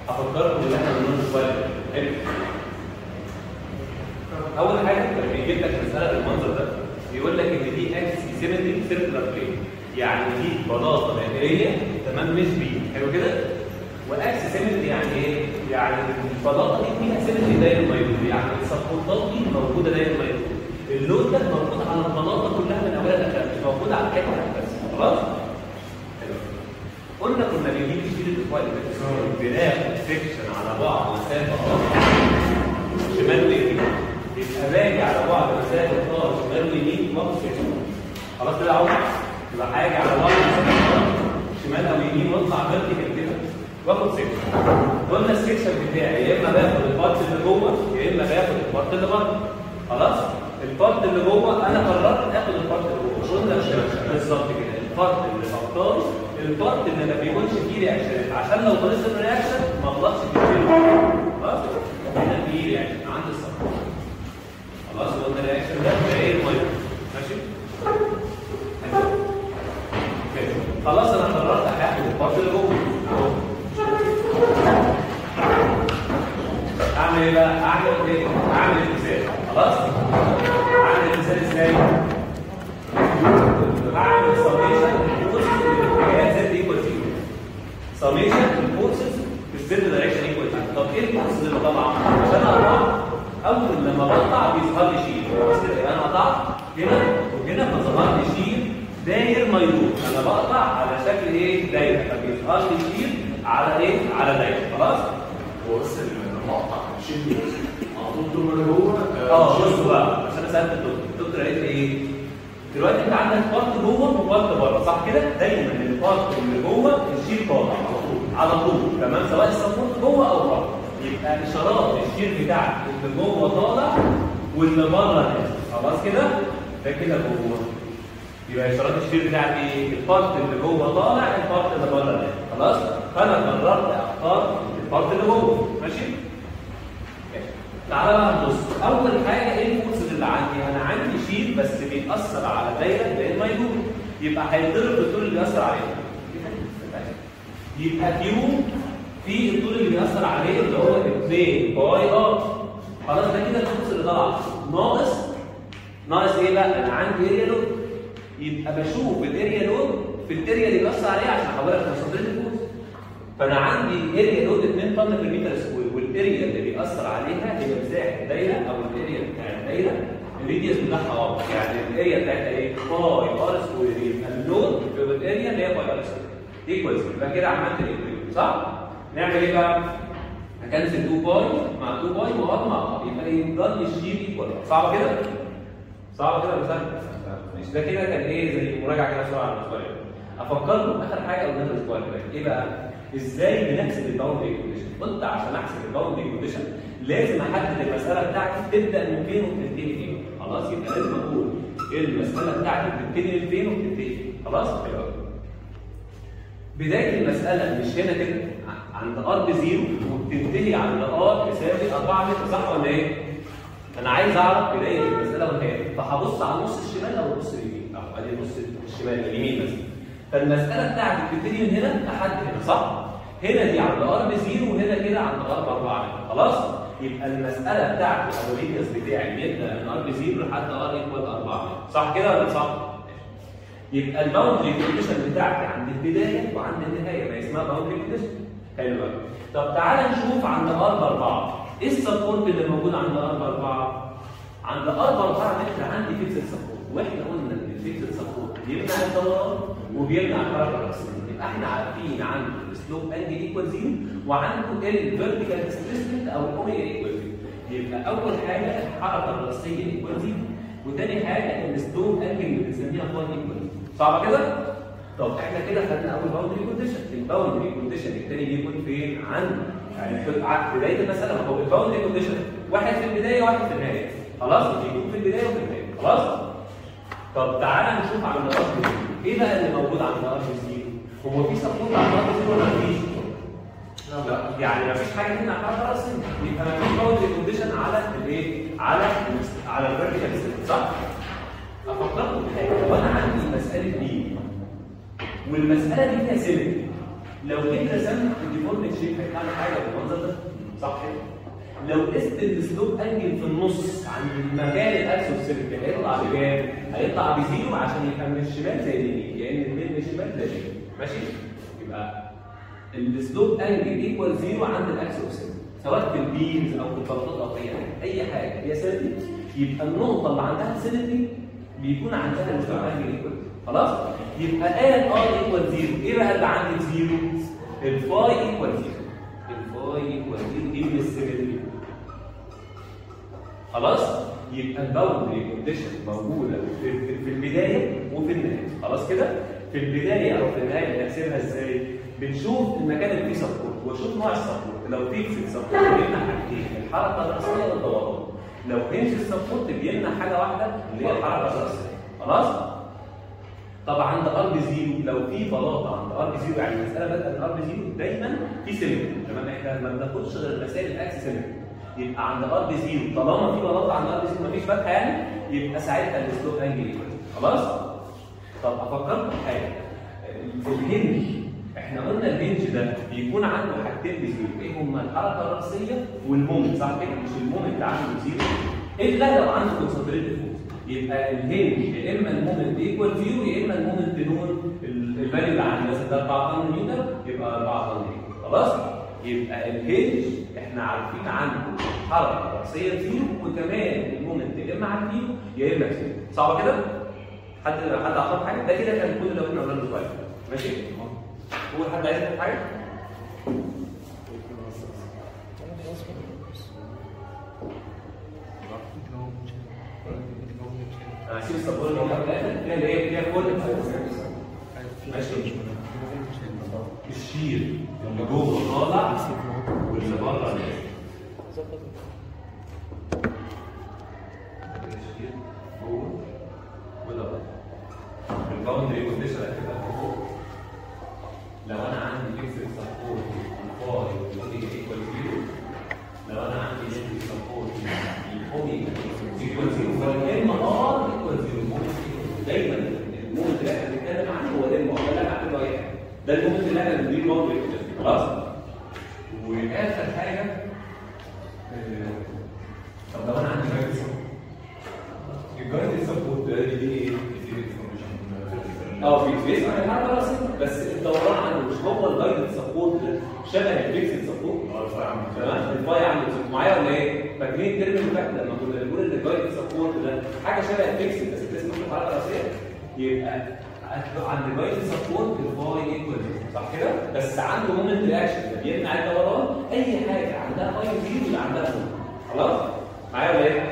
افكركم ان احنا بنقول شويه حلو اول حاجه لما بيجيب لك مساله بالمنظر ده بيقول لك ان دي اكس سيمتري سيركلر بلين يعني دي بلاطه دائريه تمام مش بي حلو كده واكس سيمتري يعني ايه؟ يعني البلاطه دي فيها سيمتري داير مايلود يعني السبورتات دي موجوده داير مايلود اللود ده موجود على البلاطه كلها من اولها لاخرها مش موجود على حته واحده بس خلاص؟ حلو قلنا كنا بنجيب شيل الاسبوع اللي فات بناخد سكشن على بعض مسافه شمال ويمين يبقى باجي على بعض مسافه طار شمال ويمين واخد سكشن خلاص كده اهو يبقى حاجه على بعض مسافه طار شمال او يمين واطلع فيرتيكال كده واخد سكشن قلنا السكشن بتاعي يا اما باخد البارت اللي جوه يا اما باخد البارت اللي بره خلاص البارت اللي جوه انا قررت اخد البارت اللي جوه قلنا بالظبط كده البارت اللي بختاره البارت اللي ما بيكونش فيه رياكشن عشان لو خلص الرياكشن ما اغلطش في الفيلم خلاص هنا في رياكشن عند السطح خلاص قلنا الرياكشن ده بايه الميه ماشي حلو. كده. خلاص انا قررت هاخد البارت اللي جوه اهو اعمل ايه بقى؟ اعمل ايه؟ اعمل المثال خلاص؟ اعمل المثال ازاي؟ بعمل سميشن الفورسز الاتجاهات زد ايكوال زيرو سميشن الفورسز بالزد دايركشن ايكوال زيرو طب ايه الفورسز اللي طالعه؟ عشان اقطع اول لما بقطع بيظهر لي شيل خلاص كده يبقى انا قطعت هنا وهنا فظهر لي شيل داير ميدور انا بقطع على شكل ايه؟ دايره فبيظهر لي شيل على ايه؟ على دايره خلاص؟ هو بس المقطع شيل على طول طول ما انا جوه اه بص بقى عشان انا سالت الدكتور الدكتور قالت لي ايه؟ دلوقتي انت عندك بارت جوه وبارت بره صح كده؟ دايما البارت اللي جوه الشير طالع على طول على طول تمام سواء السبورت جوه او بره يبقى اشارات الشير بتاعك اللي جوه طالع واللي بره نازل خلاص كده؟ ده كده جوه يبقى اشارات الشير بتاعك ايه؟ البارت اللي جوه طالع البارت اللي بره نازل خلاص؟ فانا قررت اختار البارت اللي جوه ماشي؟ تعالى بقى نبص اول حاجه ايه الفورس اللي عندي انا عندي شيل بس بيأثر على دايره زي الميدور يبقى هيتضرب بالطول اللي بيأثر عليه يبقى كيو في الطول اللي بيأثر عليه اللي هو 2 باي ار خلاص ده كده الفورس اللي طلع ناقص ناقص ايه بقى انا عندي اريا لود يبقى بشوف الاريا لود في الاريا اللي بيأثر عليها عشان احولها لكونسنتريت الفورس فانا عندي اريا لود 2 طن في المتر سكوير والاريا اللي بيأثر عليها هي مساحه الدايره او الاريا بتاع الدايره الريديوس بتاعها ار يعني الاريا بتاعتها ايه؟ باي ار سكوير يبقى اللود في الاريا اللي هي باي ار سكوير ايكوالز يبقى كده عملت الايكويشن صح؟ نعمل ايه بقى؟ هكنسل 2 باي مع 2 باي وار مع ار يبقى يفضل الشيل ايكوال صعبه كده؟ صعبه كده ولا سهله؟ مش ده كده كان ايه زي مراجعه كده بسرعه على الاسبوع اللي فات. افكركم اخر حاجه قلناها الاسبوع اللي فات ايه بقى؟ ازاي بنحسب الباوندري كونديشن؟ قلت عشان احسب الباوندري كونديشن لازم احدد المساله بتاعتي تبدا من فين وبتنتهي فين خلاص يبقى لازم اقول المساله بتاعتي بتبتدي من فين وبتنتهي فين خلاص حلو قوي. بدايه المساله مش هنا كده عند ار بزيرو وبتنتهي عند ار تساوي 4 متر صح ولا ايه؟ انا عايز اعرف بدايه المساله ونهايتها فهبص على النص الشمال او النص اليمين اهو ادي النص الشمال اليمين مثلا فالمساله بتاعتي بتبتدي من هنا لحد هنا صح؟ هنا دي عند ار بزيرو وهنا كده عند ار ب 4 متر خلاص؟ يبقى المساله بتاعتي او الريديوس بتاعي بيبدا من ار بزيرو لحد ار ايكوال 4 متر صح كده ولا صح؟ يبقى الباوندري كونديشن بتاعتي عند البدايه وعند النهايه ما اسمها باوندري كونديشن حلو قوي طب تعالى نشوف عند ار ب 4 ايه السبورت اللي موجود عند ار ب 4 عند ار ب 4 متر عندي فيكسد سبورت واحنا قلنا ان الفيكسد سبورت بيمنع الدوران وبيمنع الحركه الراسيه يبقى احنا عارفين عنده السلوب انجل ايكوال زيرو وعنده الفيرتيكال ديسبيسمنت او الاوميجا ايكوال زيرو يبقى اول حاجه الحركه الراسيه ايكوال زيرو وتاني حاجه السلوب انجل اللي بنسميها فاي ايكوال زيرو صعبه كده؟ طب احنا كده خدنا اول باوندري كونديشن الباوندري كونديشن الثاني بيكون فين عند يعني في ع- بدايه المساله ما هو الباوندري كونديشن واحد في البدايه واحد في النهايه خلاص بيكون في البدايه وفي النهايه خلاص طب تعالى نشوف عند ار زيرو ايه بقى اللي موجود عند ار زيرو هو في سبورت عند ار زيرو ولا مفيش لا يعني مفيش حاجه هنا حاجه راسيه يبقى مفيش باوندري كونديشن على الايه على ال- على الفيرتيكال صح افكركم بحاجه لو انا عندي مساله دي والمساله دي فيها سيمتري لو جيت رسمت الديفورميت شيب هيطلع لي حاجه بالمنظر ده صح كده؟ لو قست السلوب انجل في النص عند المكان الاكسوسيرك هيطلع بكام؟ هيطلع بزيرو عشان يبقى من الشمال زي اليمين لان الميل من الشمال زي اليمين ماشي؟ يبقى السلوب انجل ايكوال زيرو عند الاكسوسيرك سواء في البيمز او في البلاطات او في اي حاجه اي حاجه هي سيرتي يبقى النقطه اللي عندها سيرتي بيكون عندها السلوب انجل ايكوال خلاص؟ يبقى ال ار ايكوال زيرو ايه بقى اللي عندي زيرو؟ الفاي ايكوال زيرو الفاي ايكوال زيرو دي من السيمتري خلاص يبقى الباوندري كونديشن موجوده في, في, في البدايه وفي النهايه خلاص كده في البدايه او في النهايه بنحسبها ازاي بنشوف المكان اللي فيه سبورت واشوف نوع السبورت لو في فيكسد سبورت بيمنع حاجتين الحركه الراسيه والدوران لو هنج السبورت بيمنع حاجه واحده اللي هي الحركه الراسيه خلاص طبعا عند ار بي زيرو لو في بلاطه عند ار بي زيرو يعني المساله بادئه من ار بي زيرو دايما في سيمتري تمام احنا ما بناخدش غير مسائل الاكس سيمتري يبقى عند ار بي زيرو طالما في بلاطه عند ار بي زيرو مفيش فتحه يعني يبقى ساعتها السلوب انجل ايكوال خلاص؟ طب افكركم بحاجه الهنج احنا قلنا الهنج ده بيكون عنده حاجتين بزيرو ايه هما الحركه الراسيه والمومنت صح كده مش المومنت عنده زيرو الا لو عنده كونسنتريتد فورس يبقى الهنج يا اما المومنت ايكوال زيرو يا اما المومنت نون الفاليو اللي عندي مثلا ده 4 طن متر يبقى 4 طن متر خلاص يبقى الهنج احنا عارفين عنده حركه راسيه زيرو وكمان المومنت يا اما على الزيرو يا اما زيرو صعبه كده؟ حد حد عطاك حاجه؟ ده كده كان كل اللي قلنا قلنا دلوقتي ماشي؟ هو حد عايز يعرف حاجه؟ انا هسيب السبوره اللي هنا في الاخر فيها اللي هي فيها كل ماشي الشير اللي جوه طالع واللي بره نازل الشير جوه وده بره الباوندري كونديشن هتبقى فوق لو انا عندي فيكسد سبورت الفاي والاوميجا ايكوال زيرو لو انا عندي نيجاتيف سبورت الاوميجا ايكوال زيرو فالام ار ايكوال زيرو دايما المومنت اللي احنا بنتكلم عنه هو ده المومنت اللي احنا عاملينه اي حاجه ده المومنت اللي احنا بنديه باوندري خلاص واخر حاجه آه، طب لو انا عندي جايد سبورت الجايد سبورت ده دي ايه؟ اه في سبيس عن الحركه الراسيه بس الدوران عنده مش هو الجايد سبورت ده شبه الفيكسد سبورت تمام الفاي عامل سبورت معايا ولا ايه؟ فاكرين الترم اللي فات لما كنا بنقول ان الجايد سبورت ده حاجه شبه الفيكسد بس اسمه الحركه الراسيه يبقى عند الجايد سبورت الفاي ايكوال صح كده؟ بس عنده مومنت رياكشن ده بيمنع الدوران اي حاجه عندها فاي زيرو اللي عندها مومنت خلاص؟ معايا ولا ايه؟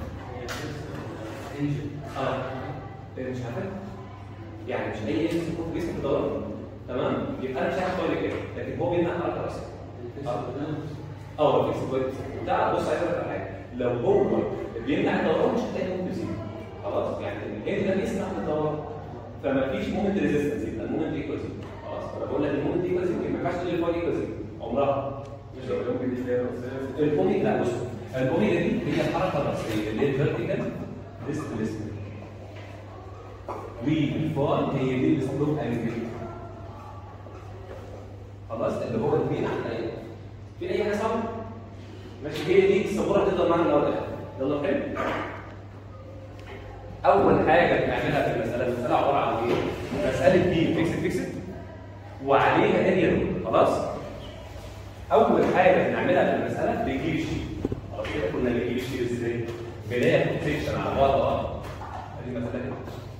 اه إيه مش عارف يعني مش اي اسم يكون في جسم الدوران تمام يبقى انا مش عارف اقول كده لكن هو بيمنع حركه راسيه اه هو فيكس كويس ده بص عايز اقول لك على حاجه لو هو بيمنع الدوران مش هتلاقي مومنت زيرو خلاص يعني الجيم ده بيسمح للدوران فما فيش مومنت ريزيستنس يبقى المومنت ايكوال زيرو خلاص فانا بقول لك المومنت ايكوال زيرو ما ينفعش تقول الفاي ايكوال زيرو عمرها الاوميجا لا بص الاوميجا دي هي الحركه الراسيه اللي هي الفيرتيكال ديسبيسمنت والفاي هي دي السلوب انجل خلاص اللي هو المين عن اي في اي حاجه صعبه ماشي هي دي الصبوره هتقدر معانا الاول يلا حلو اول حاجه بنعملها في المساله المساله عباره عن ايه مساله بي فيكسد فيكسد وعليها اريا رول خلاص اول حاجه بنعملها في المساله بنجيب الشيء خلاص كده كنا بنجيب الشيء ازاي بناخد سيكشن على بعض اه دي مساله كده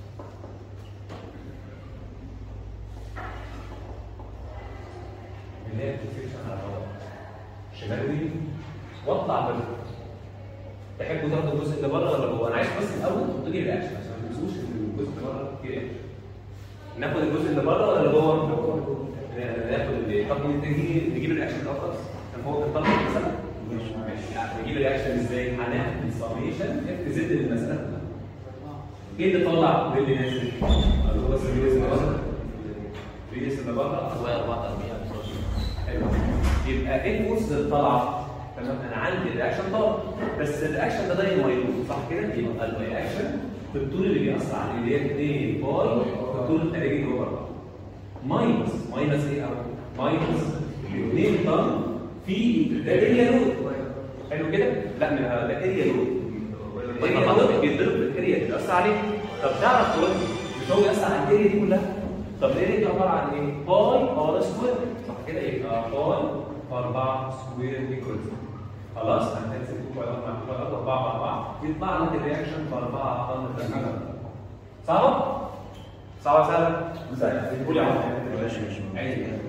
بنلاقي سيكشن على بعض شمال ويمين واطلع بره تحبوا تاخدوا الجزء اللي بره ولا جوه؟ انا عايز بس الاول تحطوا لي رياكشن عشان ما تنسوش ان الجزء اللي بره فيه رياكشن. ناخد الجزء اللي بره ولا اللي جوه؟ ناخد اللي طب نجيب نجيب الرياكشن الاول خالص كان هو كان طالب مثلا ماشي يعني نجيب الرياكشن ازاي؟ هناخد السميشن اف زد للمساله كلها. ايه اللي طلع وايه اللي نازل؟ اللي هو السيريس اللي بره السيريس اللي بره حلو يبقى ايه الفورس اللي طالعه؟ تمام انا عندي الرياكشن طالع بس الرياكشن ده دايما مايلوت صح كده؟ يبقى الرياكشن في الطول اللي بيأثر على اللي هي 2 باي في الطول الخارجي جوه بره ماينس ماينس ايه او ماينس 2 طن في ده اريا لود حلو كده؟ لا من ده اريا لود اريا لود بيتضرب بالاريا اللي بيأثر عليه طب تعرف تقول لي مش هو بيأثر على الاريا دي كلها طب الاريا دي عباره عن ايه؟ باي ار سكوير صح كده يبقى باي 4 سكوير ايكوال خلاص هنحسب 2 باي 4 باي 4 4 4 يطلع لك الرياكشن ب 4 طن في الحاجه صعبه؟ صعبه سهله؟ سهله قول يا عم ماشي ماشي عايز ايه؟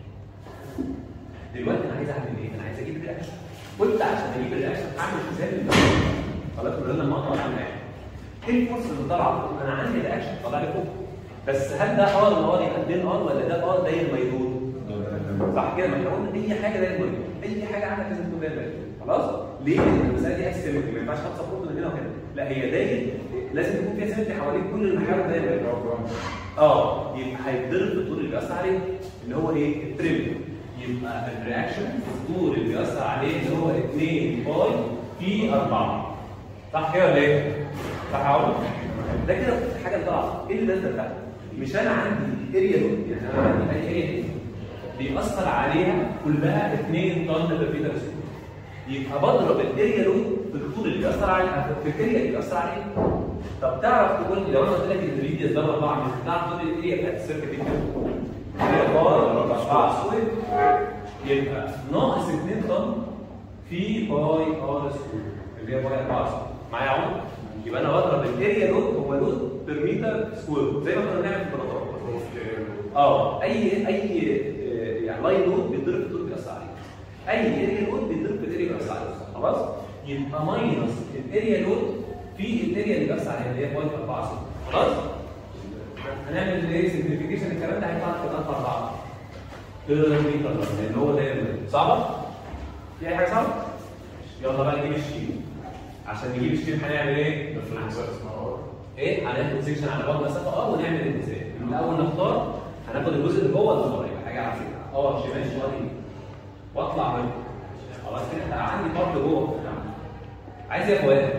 دلوقتي انا عايز اعمل ايه؟ انا عايز اجيب الرياكشن قلت عشان اجيب الرياكشن هعمل حساب خلاص كلنا المقطع عامل ايه؟ ايه الفرصه اللي طالعه؟ انا عندي رياكشن طالع لي فوق بس هل ده ار ار يبقى 2 ار ولا ده ار داير ميدون؟ صح كده ما احنا قلنا اي حاجه داير ميدون اي حاجه عندك لازم تكون داير ميدون خلاص؟ ليه؟ لان المساله دي اسيمتري ما ينفعش خط سبورت من هنا وهنا لا هي داير لازم يكون فيها سيمتري حوالين كل المحاور داير ميدون اه يبقى هيتضرب في الطول اللي بيأثر عليه اللي هو ايه؟ التريبل يبقى الرياكشن في الطول اللي بيأثر عليه اللي هو 2 باي في 4 صح كده ولا ايه؟ صح يا عمر؟ ده كده الحاجه اللي طالعه ايه اللي نازله بتاعته؟ مش انا عندي اريا لود يعني انا عندي اي اريا دي بيأثر عليها كلها 2 طن بير متر سكوير يبقى بضرب الاريا لود في الطول اللي بيأثر عليه في الاريا اللي بيأثر عليه طب تعرف تقول لي لو انا قلت لك ان الريديوس ده 4 متر تعرف تقول لي الاريا بتاعت السيركت دي كام؟ هي بار 4 سكوير يبقى ناقص 2 طن في باي ار سكوير اللي هي باي 4 سكوير معايا يا عمر؟ يبقى انا بضرب الاريا لود هو لود بير متر سكوير زي ما كنا بنعمل في البلاطات اه اي اي آه، يعني لاين لود بيتضرب في الطول بيأثر عليه اي اريا لود بيتضرب في الاريا بيأثر عليه خلاص يبقى ماينس الاريا لود في الاريا اللي بيأثر عليها اللي هي باي 4 سكوير خلاص هنعمل ايه سمبليفيكيشن الكلام ده هيطلع في 3 4 متر لان هو ده يعمل. صعبه؟ في اي حاجه صعبه؟ يلا بقى نجيب الشيل عشان نجيب الشيل هنعمل ايه؟ ايه؟ هناخد سيكشن على بعد مسافه اه ونعمل المثال الاول نختار هناخد الجزء اللي جوه اللي بره يبقى حاجه على فكره اه شمال شمال يمين. واطلع منه خلاص كده بقى عندي بارت جوه عايز ايه يا اخوات؟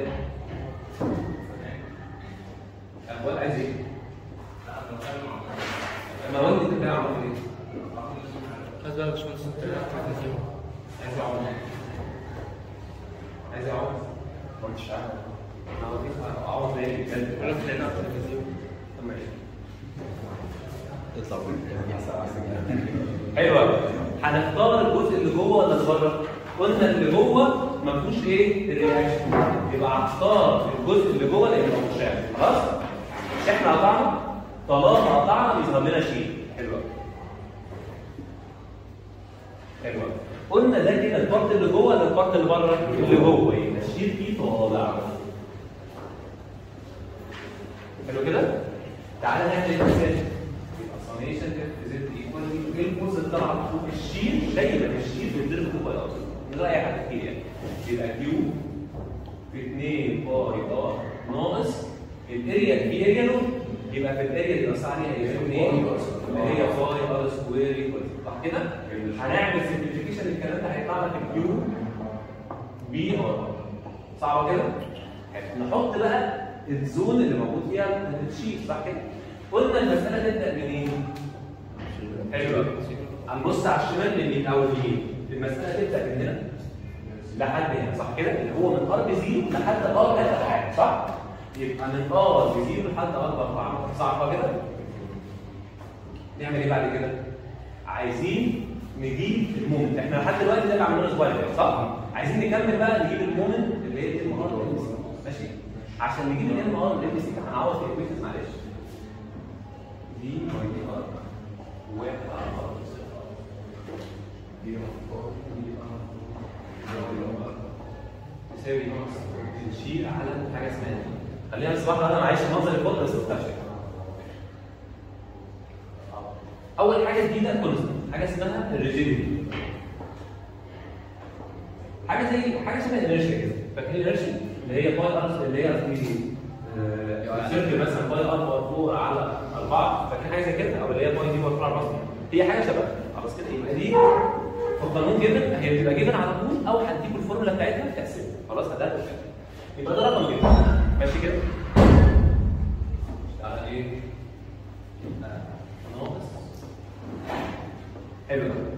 يا اخوات عايز ايه؟ المواد اللي بتاع عمل ايه؟ عايز بقى يا باشمهندس انت عايز ايه؟ عايز ايه يا عمر؟ عايز ايه يا عمر؟ ما كنتش عارف انا هوديك اعوض تاني بجد ولا في العناية على التلفزيون طب ماشي. اطلع حلو قوي هنختار الجزء اللي جوه ولا اللي بره؟ قلنا اللي جوه ما فيهوش ايه؟ الرياكشن يبقى هختار الجزء اللي جوه لان ما فيهوش رياكشن خلاص؟ مش احنا قطعنا؟ طالما قطعنا بيظهر لنا شيء حلو قوي حلو قوي قلنا ده كده البارت اللي جوه ولا البارت اللي بره؟ اللي جوه يبقى الشيل فيه طالع حلو كده؟ تعالى نعمل المثال يبقى سميشن اف زد ايكوال ايه الفورس اللي طالعه فوق الشيل دايما الشيل بيتضرب فوق باي ار من غير اي حاجه كتير يعني يبقى كيو في 2 باي ار ناقص الاريا في اريا له يبقى في الاريا اللي بص عليها هي 2 اللي هي باي ار سكوير ايكوال صح كده؟ هنعمل سمبليفيكيشن الكلام ده هيطلع لك الكيو بي ار صعبه كده؟ نحط بقى الزون اللي موجود فيها الشيت صح كده؟ قلنا المساله تبدا منين؟ حلو قوي هنبص على الشمال من اليمين او اليمين المساله تبدا من هنا لحد هنا صح كده؟ اللي هو من ار بزيرو لحد ار اخر حاجه صح؟ يبقى من ار بزيرو لحد ار باربعه صح كده؟ نعمل ايه بعد كده؟ عايزين نجيب المومنت احنا لحد دلوقتي ده اللي عملناه الاسبوع اللي فات صح؟ عايزين نكمل بقى نجيب المومنت اللي هي الام ار والام سي ماشي؟ عشان نجيب الام ار والام سي هنعوض في الايكويشنز معلش دي باي دي ار واحد على ار تساوي نشيل على حاجه اسمها دي خلينا بس واحده انا معيش المنظر الفوق بس بتاع شكل اول حاجه جديده كونستنت حاجه اسمها الريجيديتي حاجه زي حاجه اسمها الانرشيا كده فاكرين الانرشيا اللي هي باي ار اللي هي في سيركل مثلا باي ار مرفوع على 4 فاكرين حاجه زي كده او اللي هي باي دي مرفوع على 4 هي حاجه شبه خلاص كده يبقى دي في القانون جيفن هي بتبقى جيفن على طول او هديكوا الفورمولا بتاعتها تحسبها خلاص هديها لكم يبقى ده رقم جيفن ماشي كده على ايه؟ يبقى ناقص حلو قوي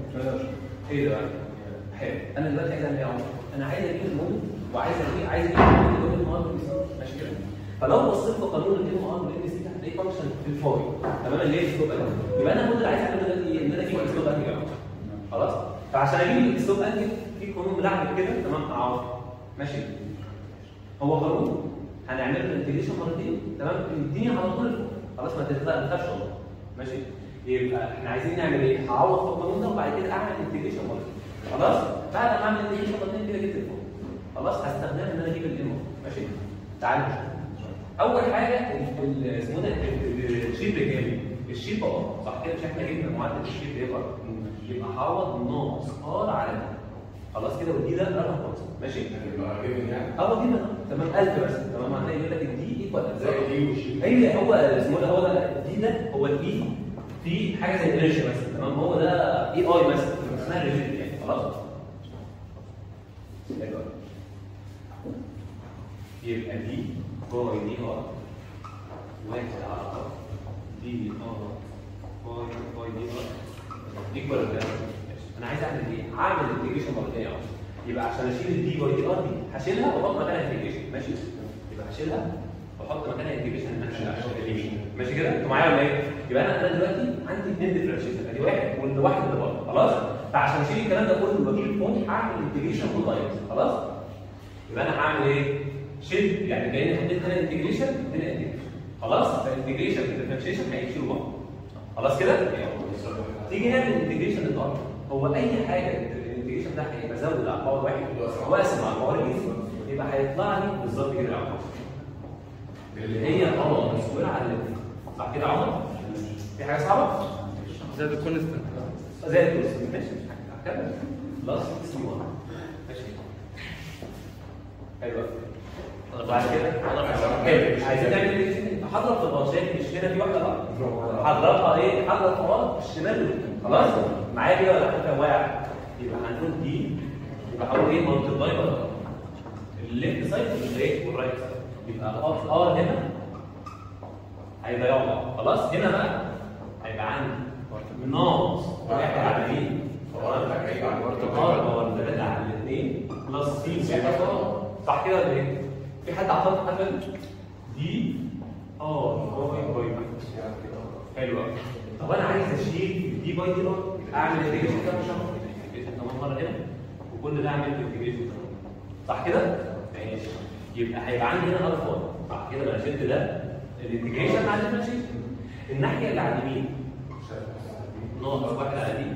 ايه ده بقى؟ حلو انا دلوقتي عايز اعمل ايه يا عمر؟ انا عايز اجيب المود وعايز اجيب عايز اجيب المود اللي هو الام ار ماشي كده فلو بصيت في قانون الام ار والام سي هتلاقي فانكشن في الفاي تمام اللي هي الاسلوب انجل يبقى انا كل اللي عايز اعمله دلوقتي ايه؟ ان انا اجيب الاسلوب انجل يا عمر. خلاص فعشان اجيب الاسلوب انجل في قانون ملعب كده تمام اهو ماشي هو قانون هنعمل له انتجريشن مرتين تمام يديني على طول الفوق. خلاص ما تتخافش والله ماشي يبقى احنا عايزين نعمل ايه؟ هعوض في القانون ده وبعد كده اعمل انتجريشن مرتين خلاص بعد ما اعمل انتجريشن مرتين كده جبت الفوق خلاص هستخدمها ان انا اجيب الام ماشي تعالوا نشوف. اول حاجه ال- ال- اسمه ده ال- الشيب كام؟ الشيب اه صح كده مش احنا جبنا معدل الشيب يبقى يبقى هعوض ناقص ار على ده خلاص كده ودي ده رقم خمسه ماشي يبقى جيفن يعني اه دي بقى تمام 1000 بس تمام معناه يقول لك الدي ايكوال زي دي والشيء اي هو اسمه ده هو ده الدي ده هو الاي في حاجه زي الانرجيا مثلا تمام هو ده اي اي مثلا اسمها ريجيد يعني خلاص حلو أوي. يبقى دي باي دي ار واحد على ار دي ار باي باي دي ار ايكوال ده انا عايز اعمل ايه؟ هعمل انتجريشن مرتين اهو يبقى عشان اشيل الدي باي دي ار دي هشيلها واحط مكانها انتجريشن ماشي يبقى هشيلها واحط مكانها انتجريشن الناحيه اليمين ماشي كده انتوا معايا ولا ايه؟ يبقى انا انا دلوقتي عندي اثنين ديفرنشيشن ادي واحد والواحد اللي بره خلاص فعشان اشيل الكلام ده كله واجيب فوق هعمل انتجريشن تو تايمز خلاص يبقى انا هعمل ايه؟ شيل يعني كاني حطيت هنا انتجريشن هنا انتجريشن خلاص فالانتجريشن والديفرنشيشن هيشيلوا بعض خلاص كده؟ تيجي نعمل انتجريشن للارض هو اي حاجه الانتجريشن ده هيبقى زود على الباور واحد واقسم على الباور اتنين يبقى هيطلع لي بالظبط كده يا عمر اللي هي اه مسؤوله على الاثنين صح كده يا عمر؟ في حاجه صعبه؟ زائد الكونستنت زي الكرسي ماشي مش حاجه هكذا بلس سي 1 ماشي حلو أوي. بعد كده حلو عايزين نعمل ايه؟ هضرب في البنشات مش هنا في واحده بقى هضربها ايه؟ هضرب في ار الشمال واليمين. خلاص؟ معايا كده ولا حتى واقع؟ يبقى هنقول دي يبقى هقول ايه؟ مالتبلاي بقى الليفت سايد والايه؟ والرايت سايد يبقى ار ار هنا هيضيعوا بعض خلاص؟ هنا بقى هيبقى عندي ناقص واحد على مين؟ ار باور 3 على الاثنين بلس سي صح كده ولا ايه؟ في حد عطاك حاجه دي اه باي باي حلو قوي طب انا عايز اشيل دي باي دي ار اعمل انتجريشن كام شهر؟ انتجريشن كمان مره هنا وكل ده اعمل انتجريشن صح كده؟ ماشي يبقى هيبقى عندي هنا ار فاضي صح كده انا شلت ده الانتجريشن مع الديفرنشيشن الناحيه اللي على اليمين ناقص واحد على دي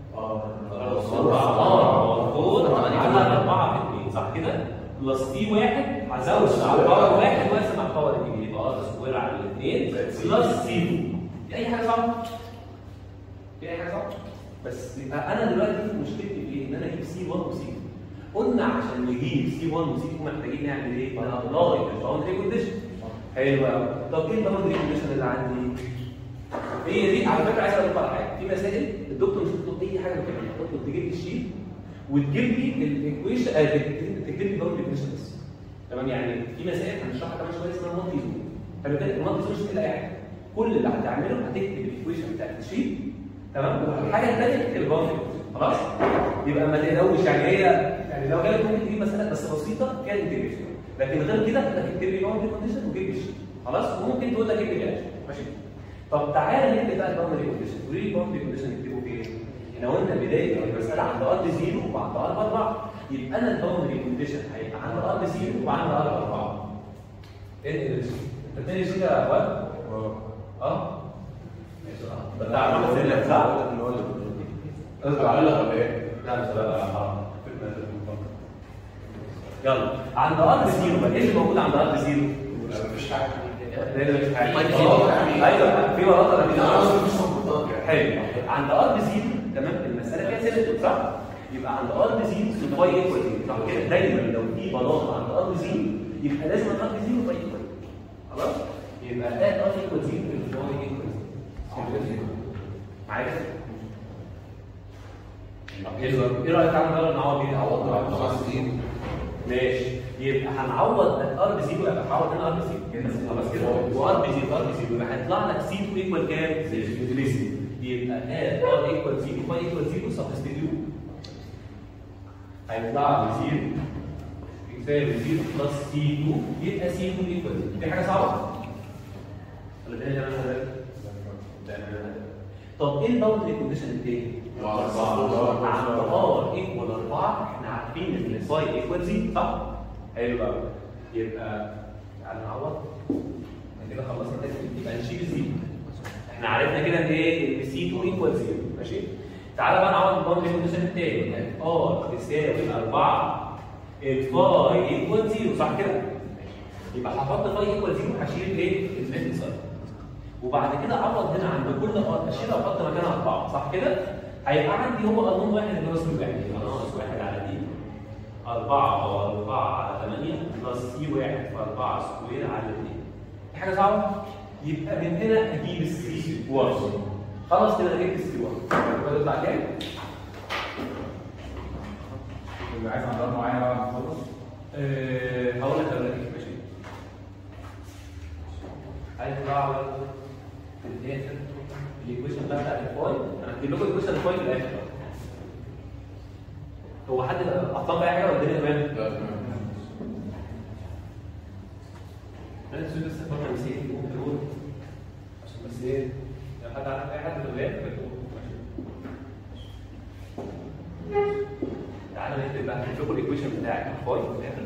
على أربعة في اثنين صح كده؟ بلس تي واحد هزود على الباور واحد واقسم على الباور اتنين يبقى ار سكوير على الاثنين بلس سي 2 في أي حاجة صعبة؟ في أي حاجة صعبة؟ بس يبقى أنا دلوقتي مشكلتي في إيه؟ إن أنا أجيب سي 1 وسي 2 قلنا عشان نجيب سي 1 وسي 2 محتاجين نعمل إيه؟ نلاقي الباوندري كونديشن حلو قوي طب إيه الباوندري كونديشن اللي عندي؟ هي دي على فكره عايز اقول لك على حاجه في مسائل الدكتور مش بيطلب اي حاجه بتعملها بيطلب تجيب لي الشيت وتجيب لي الايكويشن آه تكتب لي باوندري كونديشن بس تمام يعني في مسائل هنشرحها كمان شويه اسمها مالتي زون خلي بالك المالتي زون مش هتلاقي اي حاجه كل اللي هتعمله هتكتب الايكويشن بتاعت الشيت تمام والحاجه الثانيه تكتب الباوندري خلاص يبقى ما تقلقوش يعني هي يعني لو جالك ممكن تجيب مساله بس بسيطه كان انتجريشن لكن غير كده انت تكتب لي باوندري كونديشن وتجيب لي الشيت خلاص وممكن تقول لك اكتب لي ماشي طب تعالى نكتب بقى الباوندري كونديشن قولي لي الباوندري كونديشن نكتبه فين؟ احنا قلنا بدايه المساله عند ارض زيرو وعند ارض اربعه يبقى انا الباوندري كونديشن هيبقى عند ارض زيرو وعند ارض اربعه. ايه اللي انت تاني شيء يا واد؟ اه؟ ماشي اه ده بتاع محمد سلم صح؟ اللي هو اللي اصبر قال لك ولا ايه؟ لا مش لا حرام يلا عند ارض زيرو بقى ايه اللي موجود عند ارض زيرو؟ مفيش حاجه ده مش حاجه بلاطة يعني. ايوه في بلاطه ولا في لا بلاطة؟ اصلا مفيش مخطوطات يعني حلو عند ارض زيرو تمام المساله فيها سيمتري صح؟ يبقى عند ارض زيرو الفاي ايكوال زيرو صح كده دايما لو في بلاطه عند ارض زيرو يبقى لازم الارض زيرو فاي ايكوال خلاص؟ يبقى اد ار ايكوال زيرو الفاي ايكوال زيرو معايا كده؟ طب حلو أوي. ايه رايك تعالى نجرب نعوض بيه؟ عوضنا بعد خمس سنين ماشي يبقى هنعوض ار بي زيرو يبقى هعوض هنا ار بي زيرو كده خلاص كده وار بي زيرو ار بي زيرو يبقى هيطلع لك سي 2 ايكوال كام؟ زيرو يبقى اد ار ايكوال زيرو فاي ايكوال زيرو سبستيتيوت هيطلع لي زيرو يساوي زيرو بلس سي 2 يبقى سي 2 ايكوال دي حاجه صعبه ولا ده زي ما انا ده طب ايه الباوندري كونديشن التاني؟ عند ار ايكوال 4 احنا عارفين ان الفاي ايكوال زيرو صح؟ حلو قوي يبقى تعالى نعوض احنا كده خلصنا التكست يبقى نشيل الزيرو احنا عرفنا كده ان ايه ان سي 2 ايكوال زيرو ماشي؟ تعالى بقى نعوض الباوندري كونديشن التاني ار تساوي 4 الفاي ايكوال زيرو صح كده؟ يبقى هحط فاي ايكوال زيرو هشيل ايه؟ النت سايد وبعد كده اعوض هنا عند كل ار اشيلها واحط مكانها 4 صح كده؟ هيبقى عندي هو قانون واحد اللي هو اسمه واحد يبقى ناقص واحد على دي 4 او 4 على 8 بلس سي 1 في 4 سكوير على 2 دي حاجه صعبه؟ يبقى من هنا اجيب السي 1 خلاص كده انا جبت السي 1 يبقى تطلع كام؟ اللي عايز عندها معينه بقى نخلص أه، هقول لك اقول لك إيه، ماشي عايز اعرف في الاخر الايكويشن بقى بتاعت الفاي انا هكتب لكم الايكويشن الفاي في الاخر هو حد اطلق اي حاجه ولا الدنيا تمام؟ لا تمام انا نسيت بس افكر نسيت ممكن اقول عشان بس ايه لو حد عارف اي حد في الغياب فيقول. ماشي. تعالى نكتب بقى نكتب لكم الايكويشن بتاعت الفاي في الاخر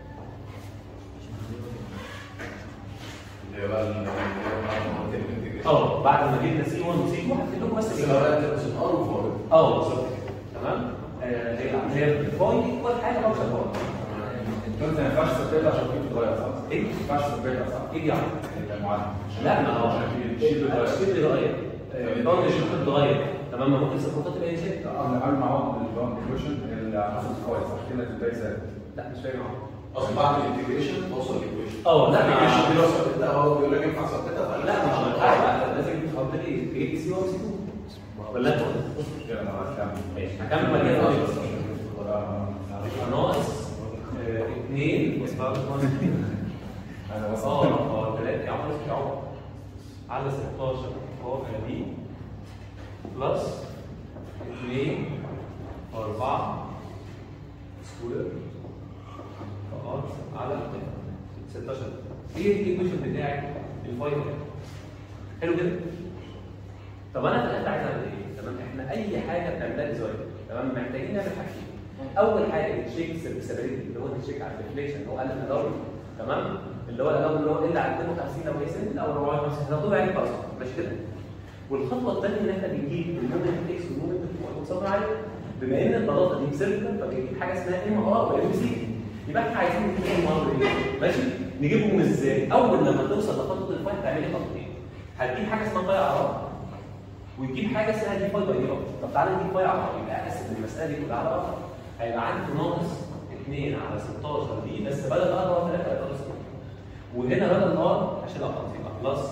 اللي هي بقى اللي هي بقى اه بعد ما جبنا سي 1 وسي 2 هكتب لكم بس بس الايكويشن. لو بقى تبقى ار وفاضل اه بالظبط كده تمام آه، هي هي الفاي ايكوال حاجه اوصل فاي انت ما ينفعش تثبتها عشان في بتتغير صح؟ ايه؟ ما ينفعش تثبتها صح؟ ايه دي يعني؟ المعادله لا ما هو عشان في شيء بيتغير الشيء بيتغير الباوند الشيء بيتغير تمام ما ممكن السقوطات تبقى ايه شيء؟ قبل قبل ما اقعد الباوند ايكويشن اللي حصل كويس صح كده تبقى ثابت لا مش فاهم اهو اصل بعد الانتجريشن توصل للايكويشن اه لا الانتجريشن دي ما- لو ثبتها هو بيقول لك ينفع ثبتها فلا لا مش هينفع بقى، لازم تحط لي تجيب سي 1 وسي 2 ولا انت كده انا عايز اكمل ماشي هكمل بعد كده آه. يبقى ناقص 2 اسمها ناقص 2 انا بس اه اه 3 يا عمر يا عمر على 16 فوق دي بلس 2 4 سكوير فقط على 16 ايه الايكويشن بتاعي الفاينل حلو كده طب انا في الاخر عايز اعمل ايه تمام احنا اي حاجه بنعملها ديزاين تمام محتاجين نعمل حاجتين اول حاجه التشيك سيرفيسابيلتي اللي هو التشيك على الديفليكشن هو قال الالاول تمام اللي هو الالاول اللي هو اللي على 52 لو هي سنت او 450 لو طلع عليك اصلا ماشي كده والخطوه الثانيه ان احنا بنجيب المومنت اكس والمومنت واي ونصبر عليه بما ان البلاطه دي سيركل فبنجيب حاجه اسمها ام ار وام سي يبقى احنا عايزين نجيب ام ار ماشي نجيبهم ازاي؟ اول لما توصل لخطوه الفاي تعملي خطوتين هتجيب حاجه اسمها فاي ار ويجيب حاجه اسمها دي فاي باي دي طب تعالى نجيب فاي على ار يبقى اقسم المساله دي كلها على ار هيبقى عندي ناقص 2 على 16 دي بس بدل ار هو 3 هيبقى ناقص وهنا بدل ار عشان ابقى يبقى بلس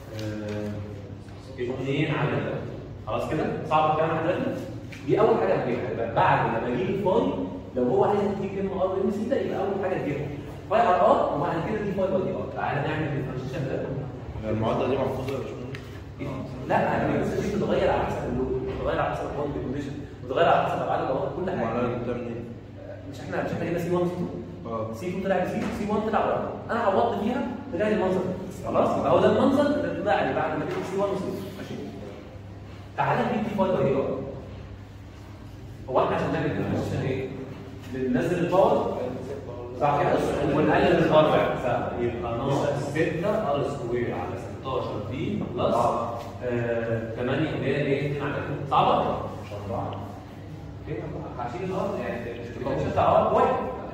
2 على 3 خلاص كده صعب الكلام لحد دلوقتي دي اول حاجه هتجيبها يبقى بعد ما اجيب الفاي لو هو عايز يجيب ام ار وام سي ده يبقى اول حاجه تجيبها فاي على ار وبعد كده دي فاي باي دي ار تعالى نعمل الديفرنشيشن ده المعادله دي محفوظه يا باشمهندس لا الميكس دي بتتغير على حسب اللون بتتغير على حسب البوند كونديشن بتتغير على حسب ابعاد الضغط كل حاجه المعادله جبتها منين؟ مش احنا مش احنا جبنا سي 1 سي 2 اه سي 2 طلع بسي سي 1 طلع بره انا عوضت فيها طلع لي المنظر ده. خلاص يبقى هو ده المنظر اللي طلع لي بعد ما جبت سي 1 وسي 2 ماشي تعالى نجيب دي فايبر ايه بقى هو احنا عشان نعمل ديفرنشيشن ايه؟ بننزل الباور صح كده ونقلل الار يبقى ناقص 6 ار سكوير على 16 دي بلس 8 اللي هي ايه 2 على 2 صعبه؟ مش اربعه اوكي هشيل الار يعني الديفرنشيشن بتاع ار واحد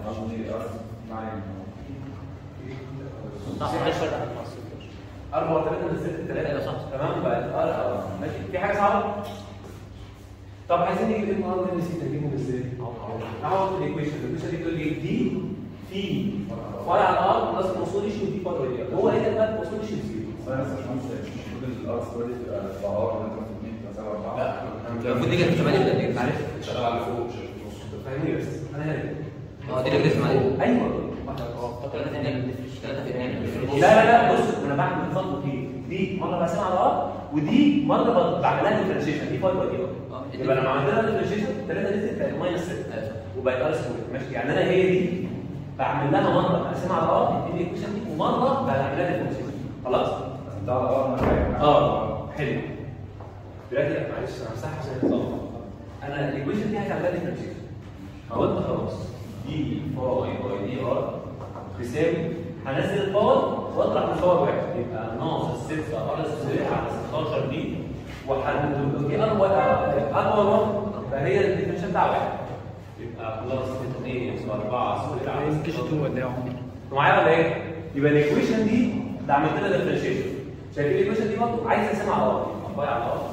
صح 10 4 3 من 6 3 صح تمام بقت ار ماشي في حاجه صعبه؟ طب عايزين نجيب ام ار وام سي نجيبهم ازاي؟ اعوض الايكويشن الايكويشن دي بتقول لي دي في فرع الار بلس موصولي شيو دي فرع دي هو ايه ده بقى موصولي شيو زيرو بس انا مش المفروض الار سكوير تبقى 4 ولا انت المفروض 2 تبقى 7 لا 4 المفروض دي كانت 8 ولا ايه؟ معلش شغال على فوق مش في النص فاهمني بس انا هنا اه دي اللي بنسمع عليها ايوه ثلاثة في اثنين ثلاثة في اثنين لا لا لا بص انا بعمل نظام كتير دي مره بقسمها على ار ودي مره ب- بعملها ديفرنشيشن دي 5 باي دي اه يبقى لما عملت لها ديفرنشيشن 3 دي بقت ماينس 6 أيوة. وبقت ار سكوير ماشي يعني انا هي دي بعمل لها مره اقسمها على ار تديني الايكويشن دي ومره بعمل لها ديفرنشيشن خلاص؟ ده على اه انا اه حلو دلوقتي معلش انا همسحها عشان يتظبط انا الايكويشن دي هتعمل لها ديفرنشيشن قلت خلاص دي باي باي دي ار تساوي هنزل الباور واطرح من الباور واحد يبقى ناقص 6 ار سكوير على 16 دي وهنقول دي اكبر اكبر واحد فهي الديفرنشيشن بتاع واحد يبقى بلس 2 في 4 سكوير على ممكن 16 2 ولا ايه معايا ولا ايه؟ يبقى الايكويشن دي ده عملت لها ديفرنشيشن شايفين الايكويشن دي برضه عايز اقسمها على ار اباي على ار